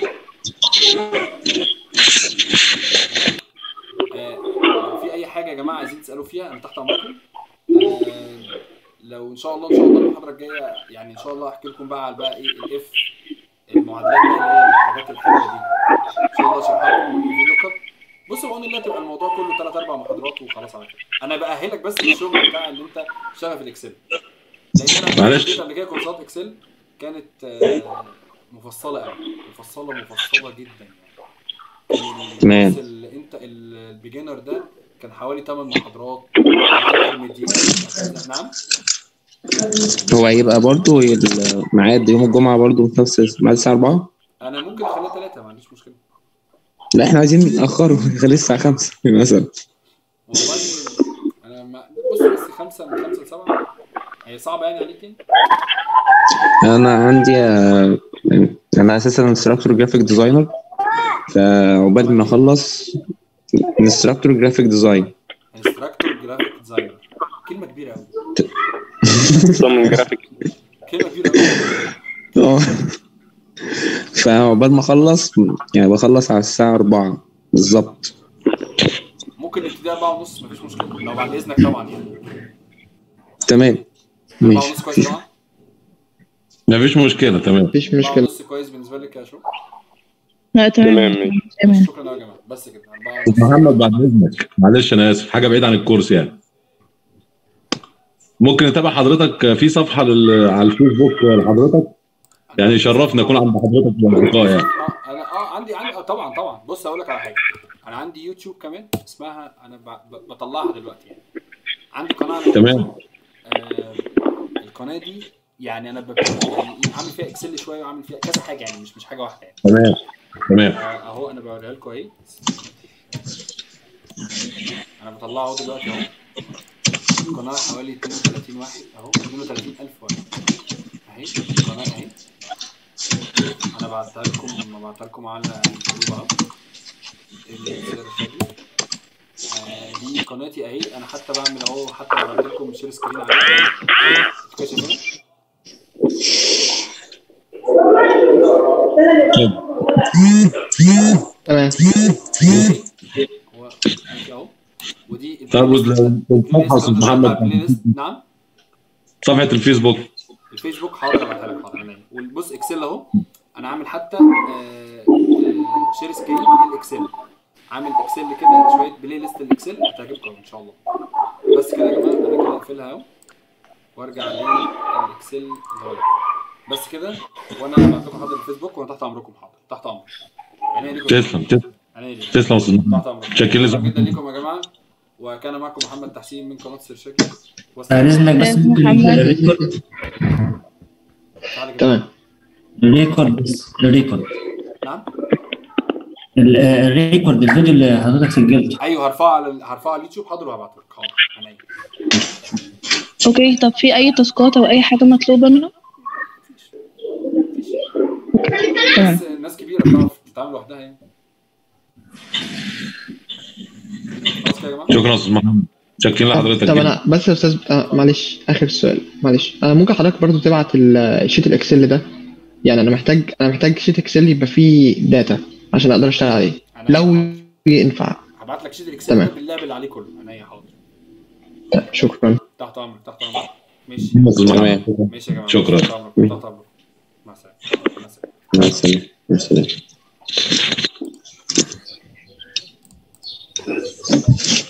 آه، لو في اي حاجه يا جماعه عايزين تسالوا فيها انا تحت امركم آه، لو ان شاء الله ان شاء الله المحاضره الجايه يعني ان شاء الله احكي لكم بقى على بقى ايه الاف المعادلات بقى اللي هي الحاجات الحلوه دي ان شاء الله اشرحها لكم في لوك اب بص بعون الله تبقى الموضوع كله ثلاث اربع محاضرات وخلاص على كده انا باهلك بس للشغل بتاع اللي انت تشتغل في الاكسل لان انا معلش. اديت قبل كده كورسات اكسل كانت آه، مفصله قوي مفصله مفصله جدا يعني تمام. الكورس اللي انت ال- البيجنر ده كان حوالي 8 محاضرات intermediate. نعم هو هيبقى برضو الميعاد يوم الجمعة برضو في نفس الميعاد الساعة 4 انا ممكن اخليها ثلاثه ما عنديش مشكله لا احنا عايزين نأخره نخليه الساعة 5 مثلا والله انا ما بص بس خمسه من خمسه لسبعه هي صعبه يعني عليك يعني انا عندي آه، انا اساسا انستراكتور جرافيك ديزاينر فعقبال ما اخلص انستراكتور جرافيك ديزاين انستراكتور جرافيك ديزاينر كلمه كبيره قوي مصمم جرافيك كلمه كبيره قوي اه فعقبال ما اخلص يعني بخلص على الساعة 4 بالظبط ممكن نبتدي أربعة ونص مفيش مشكله لو بعد اذنك طبعا يعني تمام أربعة ماشي ونص كويس يا جماعه مفيش مشكله تمام مفيش أربعة مشكله ونص كويس بالنسبه لك يا شو لا تمام تمام ماشي تمام شكرا يا جماعه بس كده أربعة ونص محمد بعد اذنك معلش انا اسف حاجه بعيد عن الكورس يعني ممكن نتابع حضرتك في صفحه لل... على الفيسبوك لحضرتك يعني يشرفنا نكون عند حضرتك والاصدقاء يعني اه انا اه عندي عندي آه طبعا طبعا بص اقول لك على حاجه انا عندي يوتيوب كمان اسمها انا ب... ب... بطلعها دلوقتي يعني عندي قناه على تمام. اليوتيوب. آه القناه دي يعني انا ببقى يعني إيه، عامل فيها اكسل شويه وعامل فيها كذا حاجه يعني مش مش حاجه واحده يعني تمام تمام آه، اهو انا بوريها لكم اهي انا بطلعها اهو دلوقتي اهو القناه حوالي 32 واحد اهو 32000 واحد اهي القناه اهي انا بعتها لكم بعتها لكم على الجروب اهو السير الشكلي آه، دي قناتي اهي انا حتى بعمل اهو حتى بعمل لكم شير سكرين عليها انتوا كده شايفينها؟ تمام هو ماشي اهو ودي طب والصفحه استاذ محمد البلاي ليست نعم صفحه الفيسبوك الفيسبوك حاضر ابعتها لك حاضر عينيا والبص اكسل اهو انا عامل حتى آه، آه، شير سكرين للاكسل عامل اكسل كده شويه بلاي ليست الاكسل هتعجبكم ان شاء الله بس كده يا جماعه انا كده اقفلها اهو وارجع للاكسل اللي هو ده. بس كده وانا هبعت لكم حاضر الفيسبوك وانا تحت امركم حاضر تحت امرك عينيا ليكم تسلم تسلم عينيا ليكم. تسلم يا استاذ تحت محمد امرك شكرا شكرا لك جدا ليكم يا جماعه وكان معكم محمد تحسين من قناه سير شكل بعد اذنك بس ممكن الريكورد تمام الريكورد بس الريكورد نعم ال- آه، الريكورد الفيديو اللي حضرتك سجلته ايوه هرفعه على ال- هرفعه على اليوتيوب حاضر وهبعته لك حاضر عينيا اوكي طب في اي تاسكات او اي حاجه مطلوبه منه بس الناس كبيره بتعرف تتعامل لوحدها يعني خلاص كده يا جماعه شكرا يا استاذ محمد شكرا لحضرتك طب جدا انا بس يا استاذ آه معلش اخر سؤال معلش انا ممكن حضرتك برضو تبعت الشيت الاكسل ده يعني انا محتاج انا محتاج شيت اكسل يبقى فيه داتا عشان اقدر اشتغل عليه لو ينفع هبعت لك شيت الاكسل تمام. ده باللعب اللي عليه كله عينيا حاضر شكرا تحت امرك تحت امرك ماشي تمام. ماشي يا جماعه شكرا. تحت امرك تحت امرك مع السلامه مع السلامه مع السلامه مع السلامه